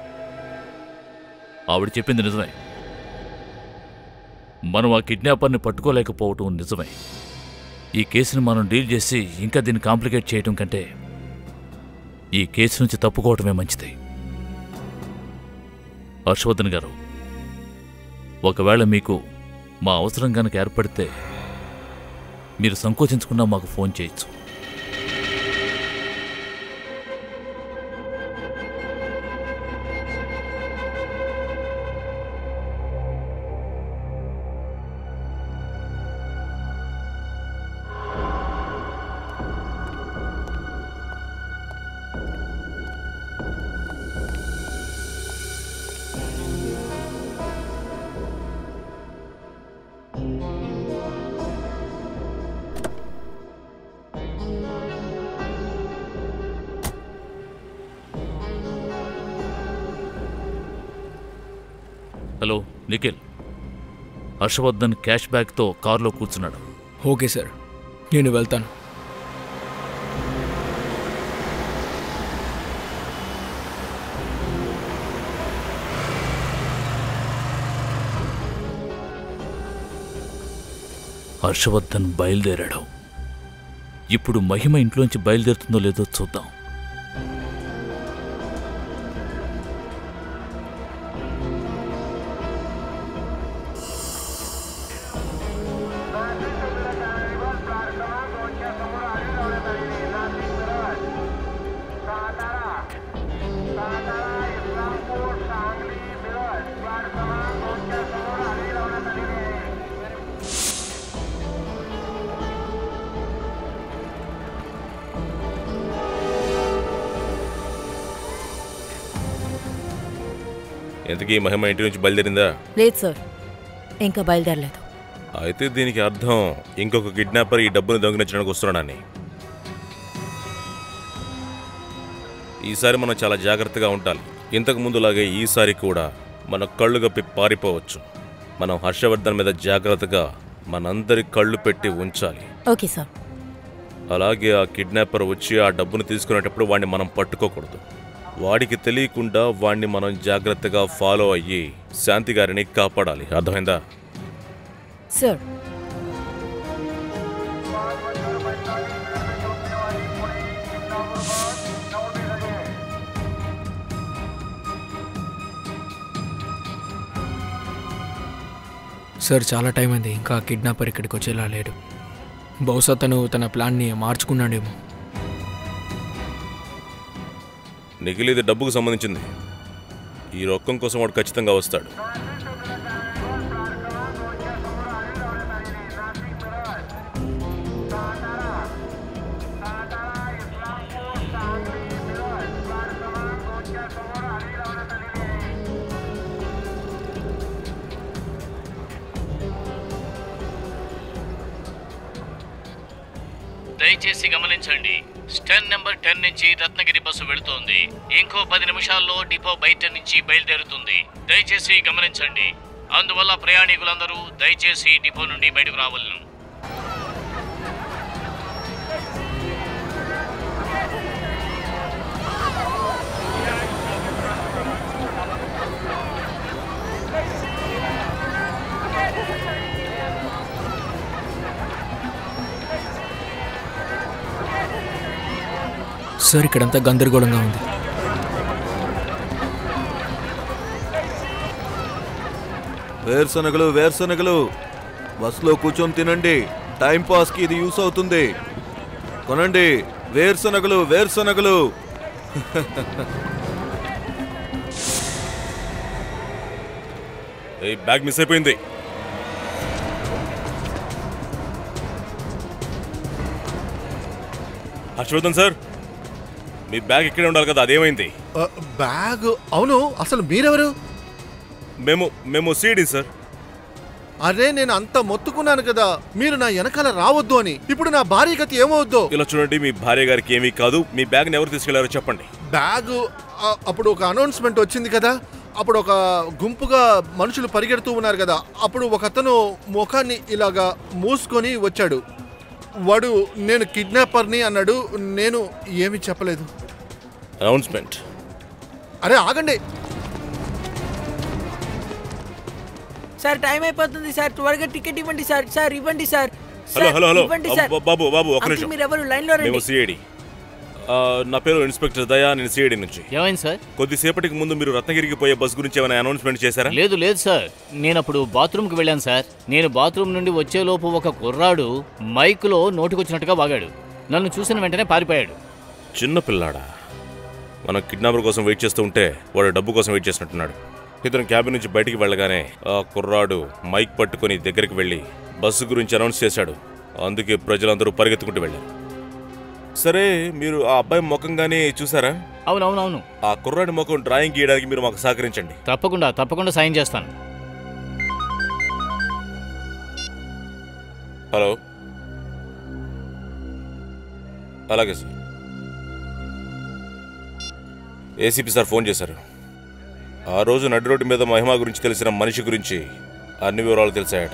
ఆవిడ చెప్పింది నిజమే మనం ఆ కిడ్నాపర్ని పట్టుకోలేకపోవటం నిజమే ఈ కేసుని మనం డీల్ చేసి ఇంకా దీన్ని కాంప్లికేట్ చేయటం కంటే ఈ కేసు నుంచి తప్పుకోవటమే మంచిది హర్షవర్ధన్ గారు ఒకవేళ మీకు మా అవసరం కనుక ఏర్పడితే మీరు సంకోచించకుండా మాకు ఫోన్ చేయొచ్చు హలో నిఖిల్ హర్షవర్ధన్ క్యాష్ బ్యాగ్తో కారులో కూర్చున్నాడు ఓకే సార్ నేను వెళ్తాను హర్షవర్ధన్ బయలుదేరాడు ఇప్పుడు మహిమ ఇంట్లోంచి బయలుదేరుతుందో లేదో చూద్దాం ఇంతకీ మహిమ ఇంటి నుంచి బయలుదేరిందా లేదు సార్ ఇంకా బయలుదేరలేదు అయితే దీనికి అర్థం ఇంకొక కిడ్నాపర్ ఈ డబ్బును దొంగిలించడానికి వస్తున్నాడని ఈసారి మనం చాలా జాగ్రత్తగా ఉండాలి ఇంతకు ముందులాగే ఈసారి కూడా మన కళ్ళు గప్పి పారిపోవచ్చు మనం హర్షవర్ధన్ మీద జాగ్రత్తగా మనందరి కళ్ళు పెట్టి ఉంచాలి ఓకే సార్ అలాగే ఆ కిడ్నాపర్ వచ్చి ఆ డబ్బును తీసుకునేటప్పుడు వాడిని మనం పట్టుకోకూడదు వాడికి తెలియకుండా వాడిని మనం జాగ్రత్తగా ఫాలో అయ్యి శాంతి గారిని కాపాడాలి అర్థమైందా సార్ సార్ చాలా టైం అయింది ఇంకా కిడ్నాపర్ ఇక్కడికి వచ్చేలా లేడు బహుశా తను తన ప్లాన్ని మార్చుకున్నాడేమో నిఖిల్ ఇది డబ్బుకు సంబంధించింది ఈ రొక్కం కోసం వాడు ఖచ్చితంగా వస్తాడు దయచేసి గమనించండి స్టెన్ నెంబర్ టెన్ నుంచి రత్నగిరి బస్సు వెళుతోంది ఇంకో పది నిమిషాల్లో డిపో బయట నుంచి బయలుదేరుతుంది దయచేసి గమనించండి అందువల్ల ప్రయాణికులందరూ దయచేసి డిపో నుండి బయటకు రావాలను సార్ ఇక్కడంతా గందరగోళంగా ఉంది వేరుశనగలు వేరుశనగలు బస్సులో కూర్చొని తినండి టైం పాస్కి ఇది యూస్ అవుతుంది కొనండి వేరుశనగలు వేరుశనగలు ఈ బ్యాగ్ మిస్ అయిపోయింది హర్షవర్ధన్ సార్ మీ బ్యాగ్ ఇక్కడే ఉండాలి కదా అదేమైంది ఆ, బ్యాగ్ అవును అసలు మీరెవరు మేము మేము సీడీ సార్ అరే నేను అంత మొత్తుకున్నాను కదా మీరు నా వెనకాల రావద్దు అని ఇప్పుడు నా భార్య గతి ఏమవుద్దో ఇలా చూడండి మీ భార్య గారికి ఏమీ కాదు మీ బ్యాగ్ని ఎవరు తీసుకెళ్లారో చెప్పండి బ్యాగ్ ఆ, అప్పుడు ఒక అనౌన్స్మెంట్ వచ్చింది కదా అప్పుడు ఒక గుంపుగా మనుషులు పరిగెడుతూ ఉన్నారు కదా అప్పుడు ఒక అతను ముఖాన్ని ఇలాగా మూసుకొని వచ్చాడు వాడు నేను కిడ్నాపర్ని అన్నాడు నేను ఏమీ చెప్పలేదు అనౌన్స్మెంట్ అరే ఆగండి సార్ టైం అయిపోతుంది సార్ త్వరగా టికెట్ ఇవ్వండి సార్ సార్ ఇవ్వండి sir hello sir, hello hello ఇవ్వండి సార్ బాబు, బాబు బాబు ఒక అంకుల్, నిమిషం మీరు ఎవరు లైన్లో మేము రండి సిఐడి నా పేరు ఇన్స్పెక్టర్ దయా నేను సిఐడి నుంచి ఏమైంది సార్ కొద్దిసేపటికి ముందు మీరు రత్నగిరికి పోయే బస్ గురించి ఏమైనా అనౌన్స్మెంట్ చేశారా లేదు లేదు సార్ నేను అప్పుడు బాత్రూమ్కి వెళ్ళాను సార్ నేను బాత్రూమ్ నుండి వచ్చేలోపు ఒక కుర్రాడు మైక్లో నోటికొచ్చినట్టుగా వాగాడు నన్ను చూసిన వెంటనే పారిపోయాడు చిన్న పిల్లాడా మనం కిడ్నాపర్ కోసం వెయిట్ చేస్తూ ఉంటే వాడు డబ్బు కోసం వెయిట్ చేసినట్టున్నాడు ఇతను క్యాబిన్ నుంచి బయటికి వెళ్ళగానే ఆ కుర్రాడు మైక్ పట్టుకొని దగ్గరికి వెళ్ళి బస్సు గురించి అనౌన్స్ చేశాడు అందుకే ప్రజలందరూ పరిగెత్తుకుంటూ వెళ్ళారు సరే మీరు ఆ అబ్బాయి ముఖంగానే చూసారా అవునవునవును ఆ కుర్రాడి ముఖం డ్రాయింగ్ గీయడానికి మీరు మాకు సహకరించండి తప్పకుండా తప్పకుండా సాయం చేస్తాను హలో అలాగే సార్ ఏసీపీ సార్ ఫోన్ చేశారు ఆ రోజు నడి రోడ్డు మీద మహిమ గురించి తెలిసిన మనిషి గురించి అన్ని వివరాలు తెలిసాయట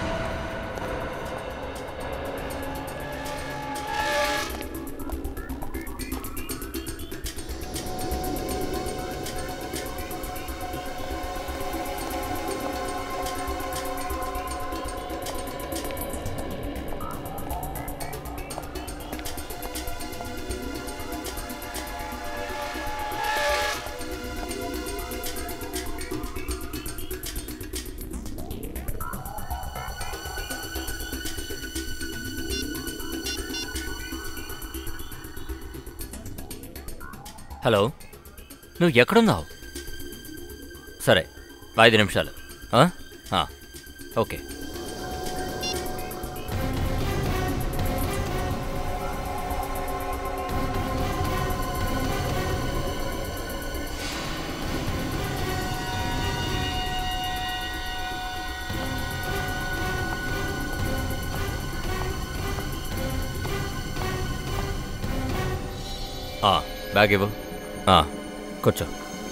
హలో నువ్వు ఎక్కడున్నావు సరే ఐదు నిమిషాలు ఆ? ఆ, ఓకే ఆ, బ్యాగ్ ఇవ్వు ఆ, కూర్చో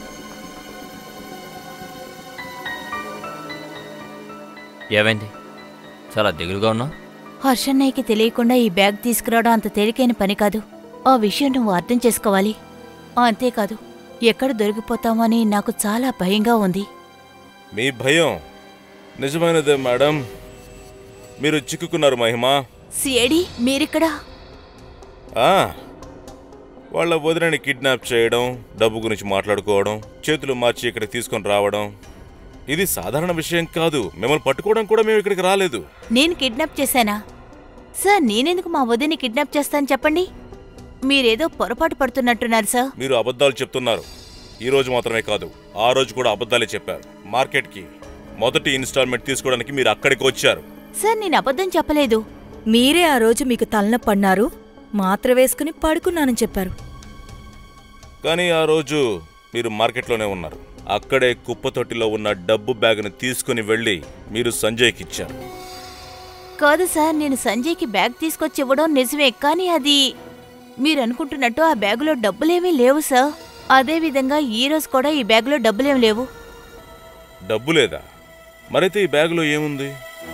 ఏమైంది చాలా దిగులుగా ఉన్నావు హర్షన్నయ్యకి తెలియకుండా ఈ బ్యాగ్ తీసుకురావడం అంత తేలికైన పని కాదు ఆ విషయం నువ్వు అర్థం చేసుకోవాలి అంతేకాదు ఎక్కడ దొరికిపోతామని నాకు చాలా భయంగా ఉంది మీ భయం నిజమైనదే మేడం మీరు చిక్కుకున్నారు మహిమ సిఐడి మీరిక్కడా ఆ, వాళ్ళ వదినని కిడ్నాప్ చేయడం డబ్బు గురించి మాట్లాడుకోవడం చేతులు మార్చి ఇక్కడ తీసుకొని రావడం ఇది సాధారణ విషయం కాదు మిమ్మల్ని పట్టుకోవడం కూడా మేము ఇక్కడికి రాలేదు నేను కిడ్నాప్ చేశానా సార్ నేనెందుకు మా వదిని కిడ్నాప్ చేస్తాను చెప్పండి మీరేదో పొరపాటు పడుతున్నట్టున్నారు సార్ మీరు అబద్ధాలు చెప్తున్నారు ఈ రోజు మాత్రమే కాదు ఆ రోజు కూడా అబద్ధాలే చెప్పారు మార్కెట్కి మొదటి ఇన్స్టాల్మెంట్ తీసుకోవడానికి మీరు అక్కడికి వచ్చారు సార్ నేను అబద్ధం చెప్పలేదు మీరే ఆ రోజు మీకు తలనొప్పన్నారు మాత్ర వేసుకుని పడుకున్నానని చెప్పారు కానీ ఆ రోజు మీరు మార్కెట్లోనే ఉన్నారు అక్కడే కుప్పతొట్టిలో ఉన్న డబ్బు బ్యాగ్ను తీసుకుని వెళ్ళి మీరు సంజయ్కి ఇచ్చారు కాదు సార్ నేను సంజయ్కి బ్యాగ్ తీసుకొచ్చి ఇవ్వడం నిజమే కానీ అది మీరు అనుకుంటున్నట్టు ఆ బ్యాగులో డబ్బులేమీ లేవు సార్ అదే విధంగా ఈ రోజు కూడా ఈ బ్యాగులో డబ్బులేం లేవు డబ్బు లేదా మరైతే ఈ బ్యాగులో ఏముంది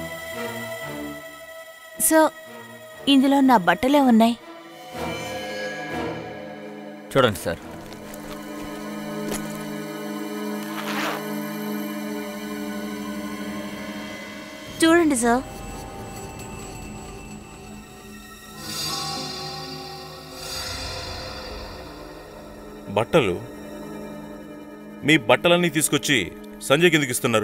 సో ఇందులో నా బట్టలే ఉన్నాయి చూడండి సార్ చూడండి సార్ బట్టలు మీ బట్టలన్నీ తీసుకొచ్చి సంజయ్కి ఎందుకు ఇస్తున్నారు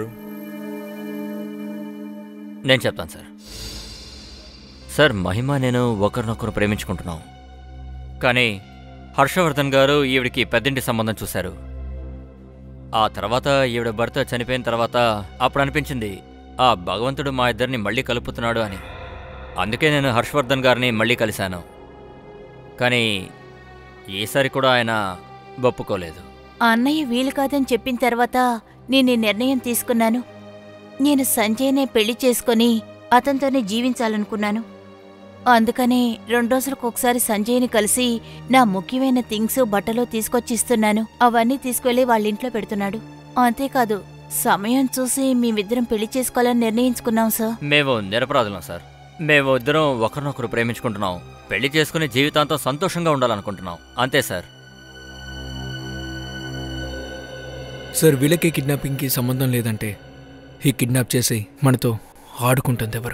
నేను చెప్తాను సార్ సార్ మహిమ నేను ఒకరినొకరు ప్రేమించుకుంటున్నాం కానీ హర్షవర్ధన్ గారు ఈవిడికి పెద్దింటి సంబంధం చూశారు ఆ తర్వాత ఈవిడ భర్త చనిపోయిన తర్వాత అప్పుడు అనిపించింది ఆ భగవంతుడు మా ఇద్దరిని మళ్ళీ కలుపుతున్నాడు అని అందుకే నేను హర్షవర్ధన్ గారిని మళ్ళీ కలిశాను కానీ ఈసారి కూడా ఆయన ఒప్పుకోలేదు ఆ అన్నయ్య వీలు కాదని చెప్పిన తర్వాత నేను ఈ నిర్ణయం తీసుకున్నాను నేను సంజయ్నే పెళ్లి చేసుకొని అతనితోనే జీవించాలనుకున్నాను అందుకనే రెండు రోజులకు ఒకసారి సంజయ్ని కలిసి నా ముఖ్యమైన థింగ్స్ బట్టలు తీసుకొచ్చిస్తున్నాను అవన్నీ తీసుకెళ్లి వాళ్ళ ఇంట్లో పెడుతున్నాడు అంతేకాదు సమయం చూసి మేమిద్దరం పెళ్లి చేసుకోవాలని నిర్ణయించుకున్నాం సార్ మేము నిరపరాధులం సార్ మేము ఇద్దరం ఒకరినొకరు ప్రేమించుకుంటున్నాం పెళ్లి చేసుకుని జీవితాంతం సంతోషంగా ఉండాలనుకుంటున్నాం అంతే సార్ సార్ వీళ్ళకి కిడ్నాపింగ్కి సంబంధం లేదంటే ఈ కిడ్నాప్ చేసి మనతో ఆడుకుంటుంది ఎవరు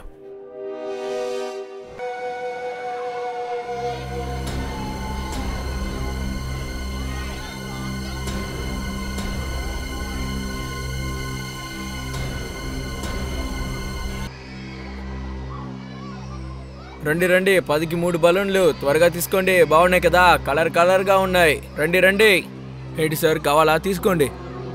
రండి రండి పదికి మూడు బలూన్లు త్వరగా తీసుకోండి బాగున్నాయి కదా కలర్ కలర్గా ఉన్నాయి రండి రండి ఏంటి సార్ కావాలా తీసుకోండి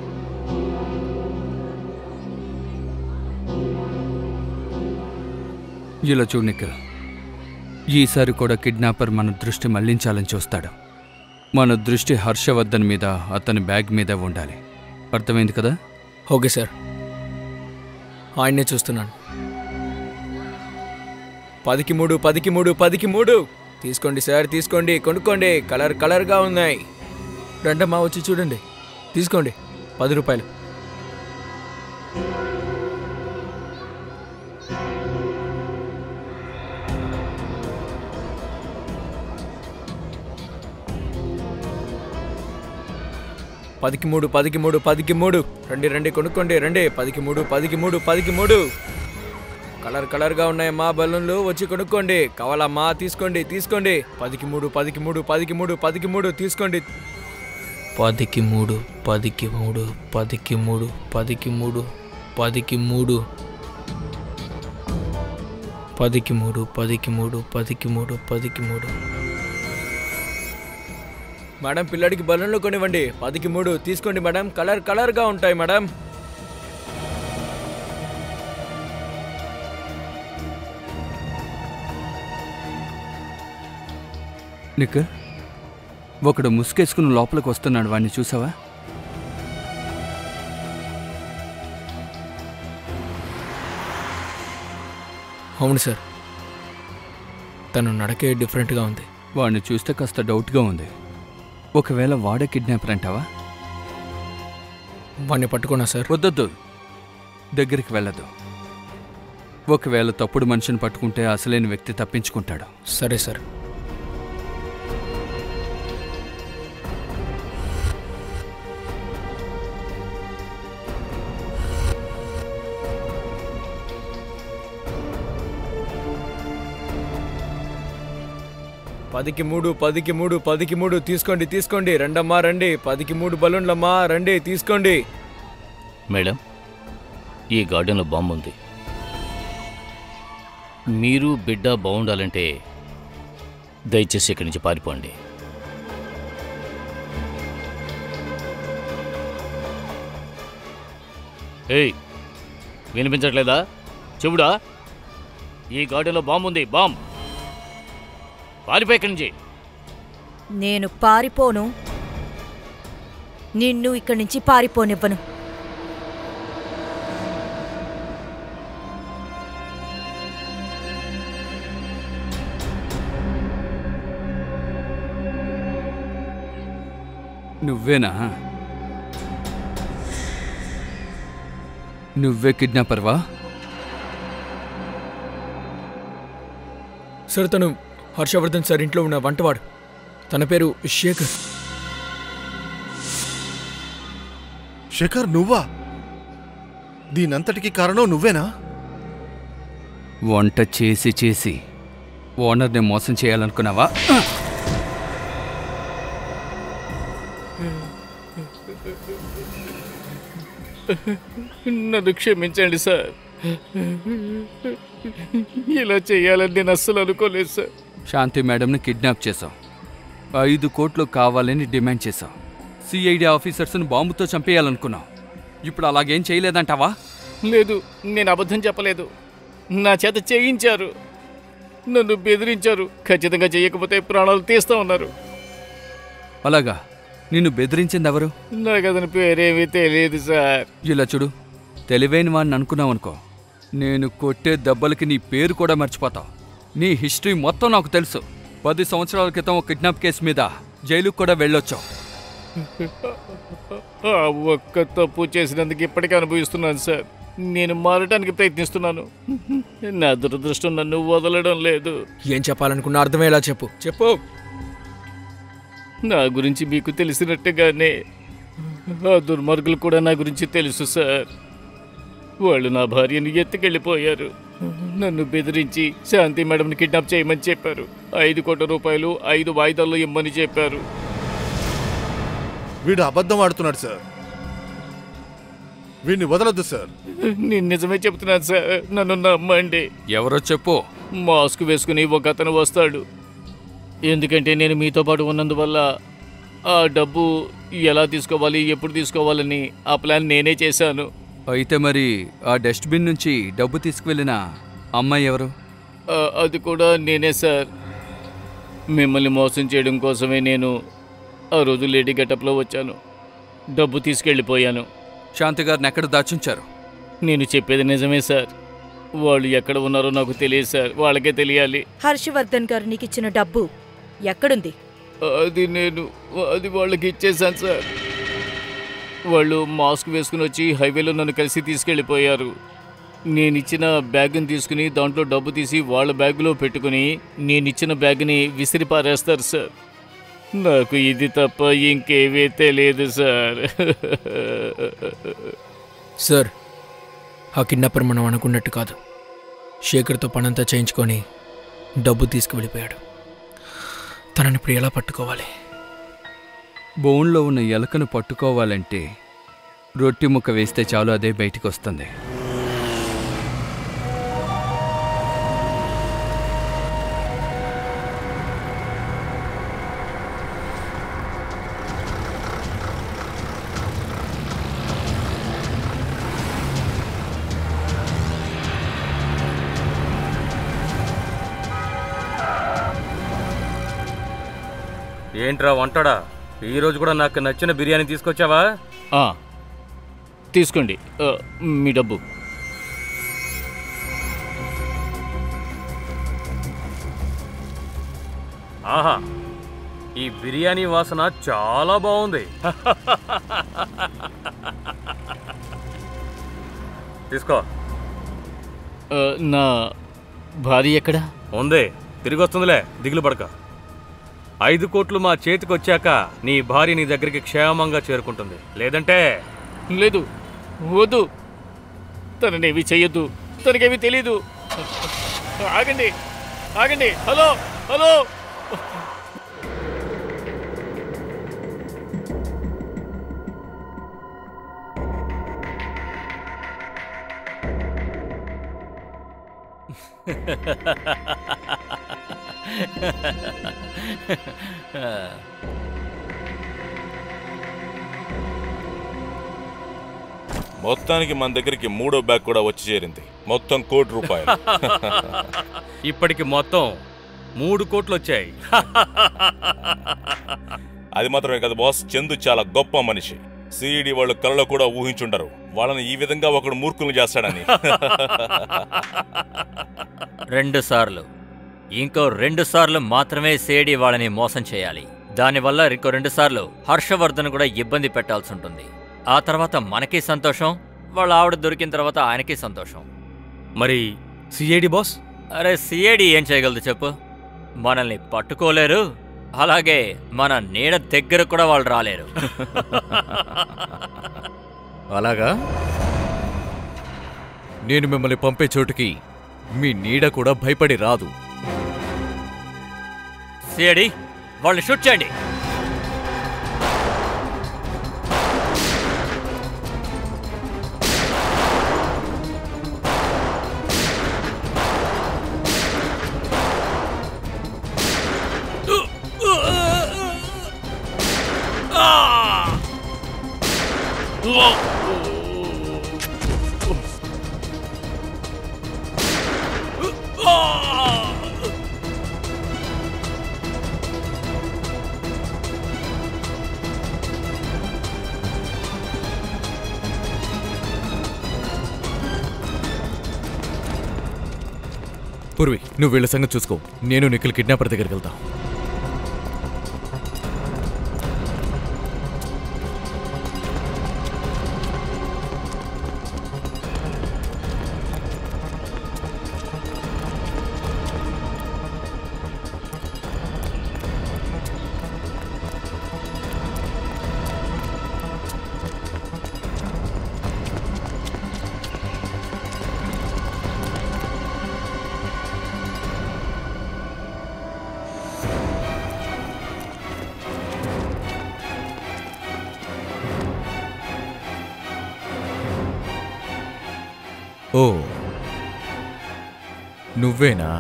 ఇలా చూడు నిఖిల్ ఈసారి కూడా కిడ్నాపర్ మన దృష్టి మళ్లించాలని చూస్తాడు మన దృష్టి హర్షవర్ధన్ మీద అతని బ్యాగ్ మీద ఉండాలి అర్థమైంది కదా ఓకే సార్ ఆయన్నే చూస్తున్నాను పదికి మూడు పదికి మూడు పదికి మూడు తీసుకోండి సార్ తీసుకోండి కొనుక్కోండి కలర్ కలర్గా ఉన్నాయి రండమ్మా వచ్చి చూడండి తీసుకోండి పది రూపాయలు పదికి మూడు పదికి మూడు పదికి మూడు రండి రండి కొనుక్కోండి రండి పదికి మూడు పదికి మూడు పదికి మూడు కలర్ కలర్గా ఉన్నాయమ్మా బలూన్లు వచ్చి కొనుక్కోండి కావాలమ్మా తీసుకోండి తీసుకోండి పదికి మూడు పదికి మూడు పదికి మూడు పదికి మూడు తీసుకోండి పదికి మూడు పదికి మూడు పదికి మూడు పదికి మూడు పదికి మూడు పదికి మూడు పదికి మూడు పదికి మూడు పదికి మూడు మేడం పిల్లడికి బలూన్లు కొనివ్వండి పదికి మూడు తీసుకోండి మేడం కలర్ కలర్గా ఉంటాయి మేడం నిఖిల్ ఒకడు ముసుగేసుకుని లోపలికి వస్తున్నాడు వాడిని చూసావా అవును సార్ తను నడకే డిఫరెంట్గా ఉంది వాడిని చూస్తే కాస్త డౌట్గా ఉంది ఒకవేళ వాడే కిడ్నాపర్ అంటావా వాడిని పట్టుకున్నా సార్ వద్దొద్దు దగ్గరికి వెళ్ళదు ఒకవేళ తప్పుడు మనిషిని పట్టుకుంటే అసలైన వ్యక్తి తప్పించుకుంటాడు సరే సార్ పదికి మూడు పదికి మూడు పదికి మూడు తీసుకోండి తీసుకోండి రండమ్మా రండి పదికి మూడు బలూన్లమ్మా రండి తీసుకోండి మేడం ఈ గార్డెన్లో బాంబు ఉంది మీరు బిడ్డ బాగుండాలంటే దయచేసి ఇక్కడి నుంచి పారిపోండి ఏయ్ వినిపించట్లేదా చెవుడా ఈ గార్డెన్లో బాంబు ఉంది బాంబ్ పారిపోయి ఇక్కడి నుంచి నేను పారిపోను నిన్ను ఇక్కడి నుంచి పారిపోనివ్వను నువ్వేనా నువ్వే కిడ్నాపర్వా సార్ తను హర్షవర్ధన్ సార్ ఇంట్లో ఉన్న వంటవాడు తన పేరు శేఖర్ శేఖర్ నువ్వా దీనంతటికి కారణం నువ్వేనా వంట చేసి చేసి ఓనర్ని మోసం చేయాలనుకున్నావా నన్ను క్షమించండి సార్ ఇలా చేయాలని నేను అస్సలు అనుకోలేదు సార్ శాంతి మేడంని కిడ్నాప్ చేశావు ఐదు కోట్లు కావాలని డిమాండ్ చేశావు సిఐడి ఆఫీసర్స్ని బాంబుతో చంపేయాలనుకున్నావు ఇప్పుడు అలాగేం చేయలేదంటావా లేదు నేను అబద్ధం చెప్పలేదు నా చేత చేయించారు నన్ను బెదిరించారు ఖచ్చితంగా చేయకపోతే ప్రాణాలు తీస్తా ఉన్నారు అలాగా నిన్ను బెదిరించింది ఎవరు నాకు అతని పేరేమీ తెలియదు సార్ ఇలా చూడు తెలివైన వాడిని అనుకున్నావు అనుకో నేను కొట్టే దెబ్బలకి నీ పేరు కూడా మర్చిపోతావు నీ హిస్టరీ మొత్తం నాకు తెలుసు పది సంవత్సరాల క్రితం ఒక కిడ్నాప్ కేసు మీద జైలుకు కూడా వెళ్ళొచ్చావు ఆ ఒక్క తప్పు చేసినందుకు ఇప్పటికీ అనుభవిస్తున్నాను సార్ నేను మారటానికి ప్రయత్నిస్తున్నాను నా దురదృష్టం నన్ను వదలడం లేదు ఏం చెప్పాలనుకున్నా అర్థమయ్యేలా చెప్పు చెప్పు నా గురించి మీకు తెలిసినట్టుగానే ఆ దుర్మార్గులు కూడా నా గురించి తెలుసు సార్ వాళ్ళు నా భార్యను ఎత్తుకెళ్ళిపోయారు నన్ను బెదిరించి శాంతి మేడంని కిడ్నాప్ చేయమని చెప్పారు ఐదు కోట్ల రూపాయలు ఐదు వాయిదాల్లో ఇమ్మని చెప్పారు వీడు అబద్ధం ఆడుతున్నాడు సార్ వీడిని వదలొద్దు సార్ నేను నిజమే చెప్తున్నాను సార్ నన్ను నమ్మండి ఎవరో చెప్పు మాస్క్ వేసుకుని ఒక అతను వస్తాడు ఎందుకంటే నేను మీతో పాటు ఉన్నందువల్ల ఆ డబ్బు ఎలా తీసుకోవాలి ఎప్పుడు తీసుకోవాలని ఆ ప్లాన్ నేనే చేశాను అయితే మరి ఆ డస్ట్బిన్ నుంచి డబ్బు తీసుకువెళ్ళిన అమ్మాయి ఎవరు ఆ, అది కూడా నేనే సార్ మిమ్మల్ని మోసం చేయడం కోసమే నేను ఆ రోజు లేడీ గెటప్లో వచ్చాను డబ్బు తీసుకెళ్ళిపోయాను శాంతి గారిని ఎక్కడ దాచుంచారు నేను చెప్పేది నిజమే సార్ వాళ్ళు ఎక్కడ ఉన్నారో నాకు తెలియదు సార్ వాళ్ళకే తెలియాలి హర్షవర్ధన్ గారు నీకు ఇచ్చిన డబ్బు ఎక్కడుంది అది నేను అది వాళ్ళకి ఇచ్చేసాను సార్ వాళ్ళు మాస్క్ వేసుకుని వచ్చి హైవేలో నన్ను కలిసి తీసుకెళ్ళిపోయారు నేను ఇచ్చిన బ్యాగ్ని తీసుకుని దాంట్లో డబ్బు తీసి వాళ్ళ బ్యాగ్లో పెట్టుకుని నేను ఇచ్చిన బ్యాగ్ని విసిరి పారేస్తారు సార్ నాకు ఇది తప్ప ఇంకేమీ తెలియదు సార్ సార్ ఆ కిడ్నాపర్ మనం అనుకున్నట్టు కాదు శేఖర్తో పనంతా చేయించుకొని డబ్బు తీసుకువెళ్ళిపోయాడు తనని ఇప్పుడు ఎలా పట్టుకోవాలి బోన్లో ఉన్న ఎలకను పట్టుకోవాలంటే రొట్టి ముక్క వేస్తే చాలు అదే బయటికి వస్తుంది ఏంట్రా వంటడా ఈరోజు కూడా నాకు నచ్చిన బిర్యానీ తీసుకొచ్చావా ఆ, తీసుకోండి ఆ, మీ డబ్బు ఆహా ఈ బిర్యానీ వాసన చాలా బాగుంది తీసుకో ఆ, నా భార్య ఎక్కడా ఉంది తిరిగి వస్తుందిలే దిగులు పడక ఐదు కోట్లు మా చేతికి వచ్చాక నీ భార్య నీ దగ్గరికి క్షేమంగా చేరుకుంటుంది లేదంటే లేదు వద్దు తననేవి చెయ్యొద్దు తనకేమీ తెలీదు ఆగండి ఆగండి హలో హలో మొత్తానికి మన దగ్గరికి మూడో బ్యాగ్ కూడా వచ్చి చేరింది మొత్తం కోటి రూపాయలు ఇప్పటికి మొత్తం మూడు కోట్లు వచ్చాయి అది మాత్రమే కదా బాస్ చందు చాలా గొప్ప మనిషి సిఈడి వాళ్ళు కలలో కూడా ఊహించుండరు వాళ్ళని ఈ విధంగా ఒకడు మూర్ఖులను చేస్తాడని రెండు సార్లు ఇంకో రెండు సార్లు మాత్రమే సేడి వాళ్ళని మోసం చేయాలి దానివల్ల ఇంకో రెండు సార్లు హర్షవర్ధన్ కూడా ఇబ్బంది పెట్టాల్సి ఉంటుంది ఆ తర్వాత మనకి సంతోషం వాళ్ళ ఆవిడ దొరికిన తర్వాత ఆయనకి సంతోషం మరి సిఐడి బాస్ అరే సిఐడి ఏం చేయగలదు చెప్పు మనల్ని పట్టుకోలేరు అలాగే మన నీడ దగ్గర కూడా వాళ్ళు రాలేరు అలాగా నేను మిమ్మల్ని పంపే చోటుకి మీ నీడ కూడా భయపడి రాదు సిఐడి వాళ్ళని షూట్ చేయండి పూర్వి నువ్వు వీళ్ళ సంగతి చూసుకో నేను నిఖిల్ కిడ్నాపర్ దగ్గరికి వెళ్తా ఓ నువ్వేనా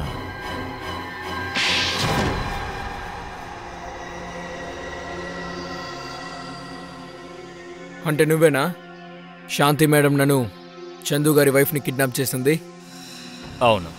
అంటే నువ్వేనా శాంతి మేడం నన్ను చందు గారి వైఫ్ని కిడ్నాప్ చేసింది అవును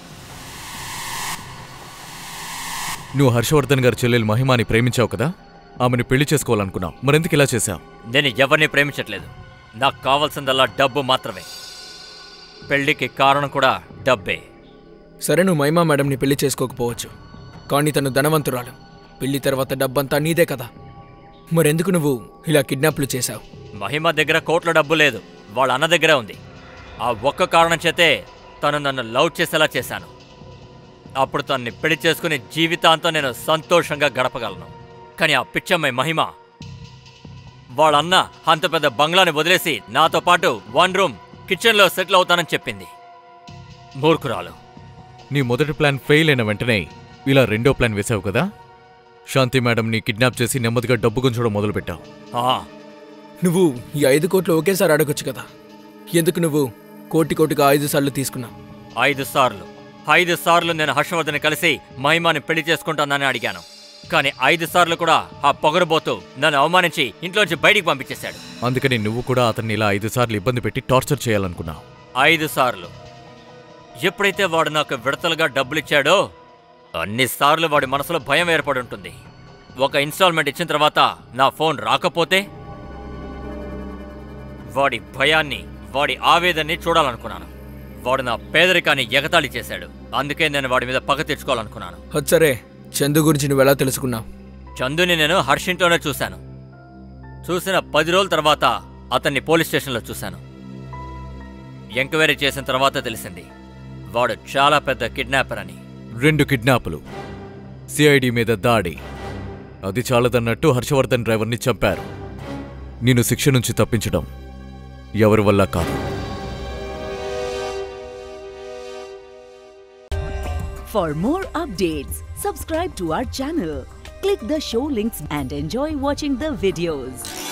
నువ్వు హర్షవర్ధన్ గారి చెల్లెలు మహిమాని ప్రేమించావు కదా ఆమెను పెళ్లి చేసుకోవాలనుకున్నావు మరెందుకు ఇలా చేశావు నేను ఎవరిని ప్రేమించట్లేదు నాకు కావాల్సిందల్లా డబ్బు మాత్రమే పెళ్లికి కారణం కూడా డబ్బే సరే నువ్వు మహిమా మేడంని పెళ్లి చేసుకోకపోవచ్చు కానీ తను ధనవంతురాలు పెళ్లి తర్వాత డబ్బంతా నీదే కదా మరెందుకు నువ్వు ఇలా కిడ్నాప్లు చేశావు మహిమ దగ్గర కోట్ల డబ్బు లేదు వాళ్ళ అన్న దగ్గర ఉంది ఆ ఒక్క కారణం చేతే తను నన్ను లవ్ చేసేలా చేశాను అప్పుడు తన్ని పెళ్లి చేసుకుని జీవితాంతం నేను సంతోషంగా గడపగలను కానీ ఆ పిచ్చమ్మాయి మహిమ వాళ్ళన్న అంత పెద్ద బంగ్లాని వదిలేసి నాతో పాటు వన్ రూమ్ కిచెన్లో సెటిల్ అవుతానని చెప్పింది మూర్ఖురాలు నీ మొదటి ప్లాన్ ఫెయిల్ అయిన వెంటనే ఇలా రెండో ప్లాన్ వేశావు కదా శాంతి మేడంని కిడ్నాప్ చేసి నెమ్మదిగా డబ్బు గుంచడం మొదలుపెట్టావు ఆ, నువ్వు ఈ ఐదు కోట్లు ఒకేసారి అడగొచ్చు కదా ఎందుకు నువ్వు కోటి కోటిగా ఐదు సార్లు తీసుకున్నావు ఐదు సార్లు ఐదు సార్లు నేను హర్షవర్ధన్ కలిసి మహిమాని పెళ్లి చేసుకుంటానని అడిగాను కానీ ఐదు సార్లు కూడా ఆ పొగరబోతూ నన్ను అవమానించి ఇంట్లోంచి బయటికి పంపించేశాడు అందుకని నువ్వు కూడా అతన్ని ఇలా ఐదు సార్లు ఇబ్బంది పెట్టి టార్చర్ చేయాలనుకున్నావు ఐదు సార్లు ఎప్పుడైతే వాడు నాకు విడతలుగా డబ్బులిచ్చాడో అన్నిసార్లు వాడి మనసులో భయం ఏర్పడి ఉంటుంది ఒక ఇన్స్టాల్మెంట్ ఇచ్చిన తర్వాత నా ఫోన్ రాకపోతే వాడి భయాన్ని వాడి ఆవేదన్ని చూడాలనుకున్నాను వాడు నా పేదరికాన్ని ఎగతాళి చేశాడు అందుకే నేను వాడి మీద పగ తెచ్చుకోవాలనుకున్నాను సరే చందు గురించి నువ్వు ఎలా తెలుసుకున్నావు చందుని నేను హర్షింట్లోనే చూశాను చూసిన పది రోజుల తర్వాత అతన్ని పోలీస్ స్టేషన్లో చూశాను ఎంక్వైరీ చేసిన తర్వాత తెలిసింది వాడు చాలా పెద్ద కిడ్నాపర్ అని రెండు కిడ్నాపులు సిఐడి మీద దాడి అది చాలదన్నట్టు హర్షవర్ధన్ డ్రైవర్ని చంపారు నేను శిక్ష నుంచి తప్పించడం ఎవరి వల్ల కాదు For more updates, subscribe to our channel, click the show links and enjoy watching the videos.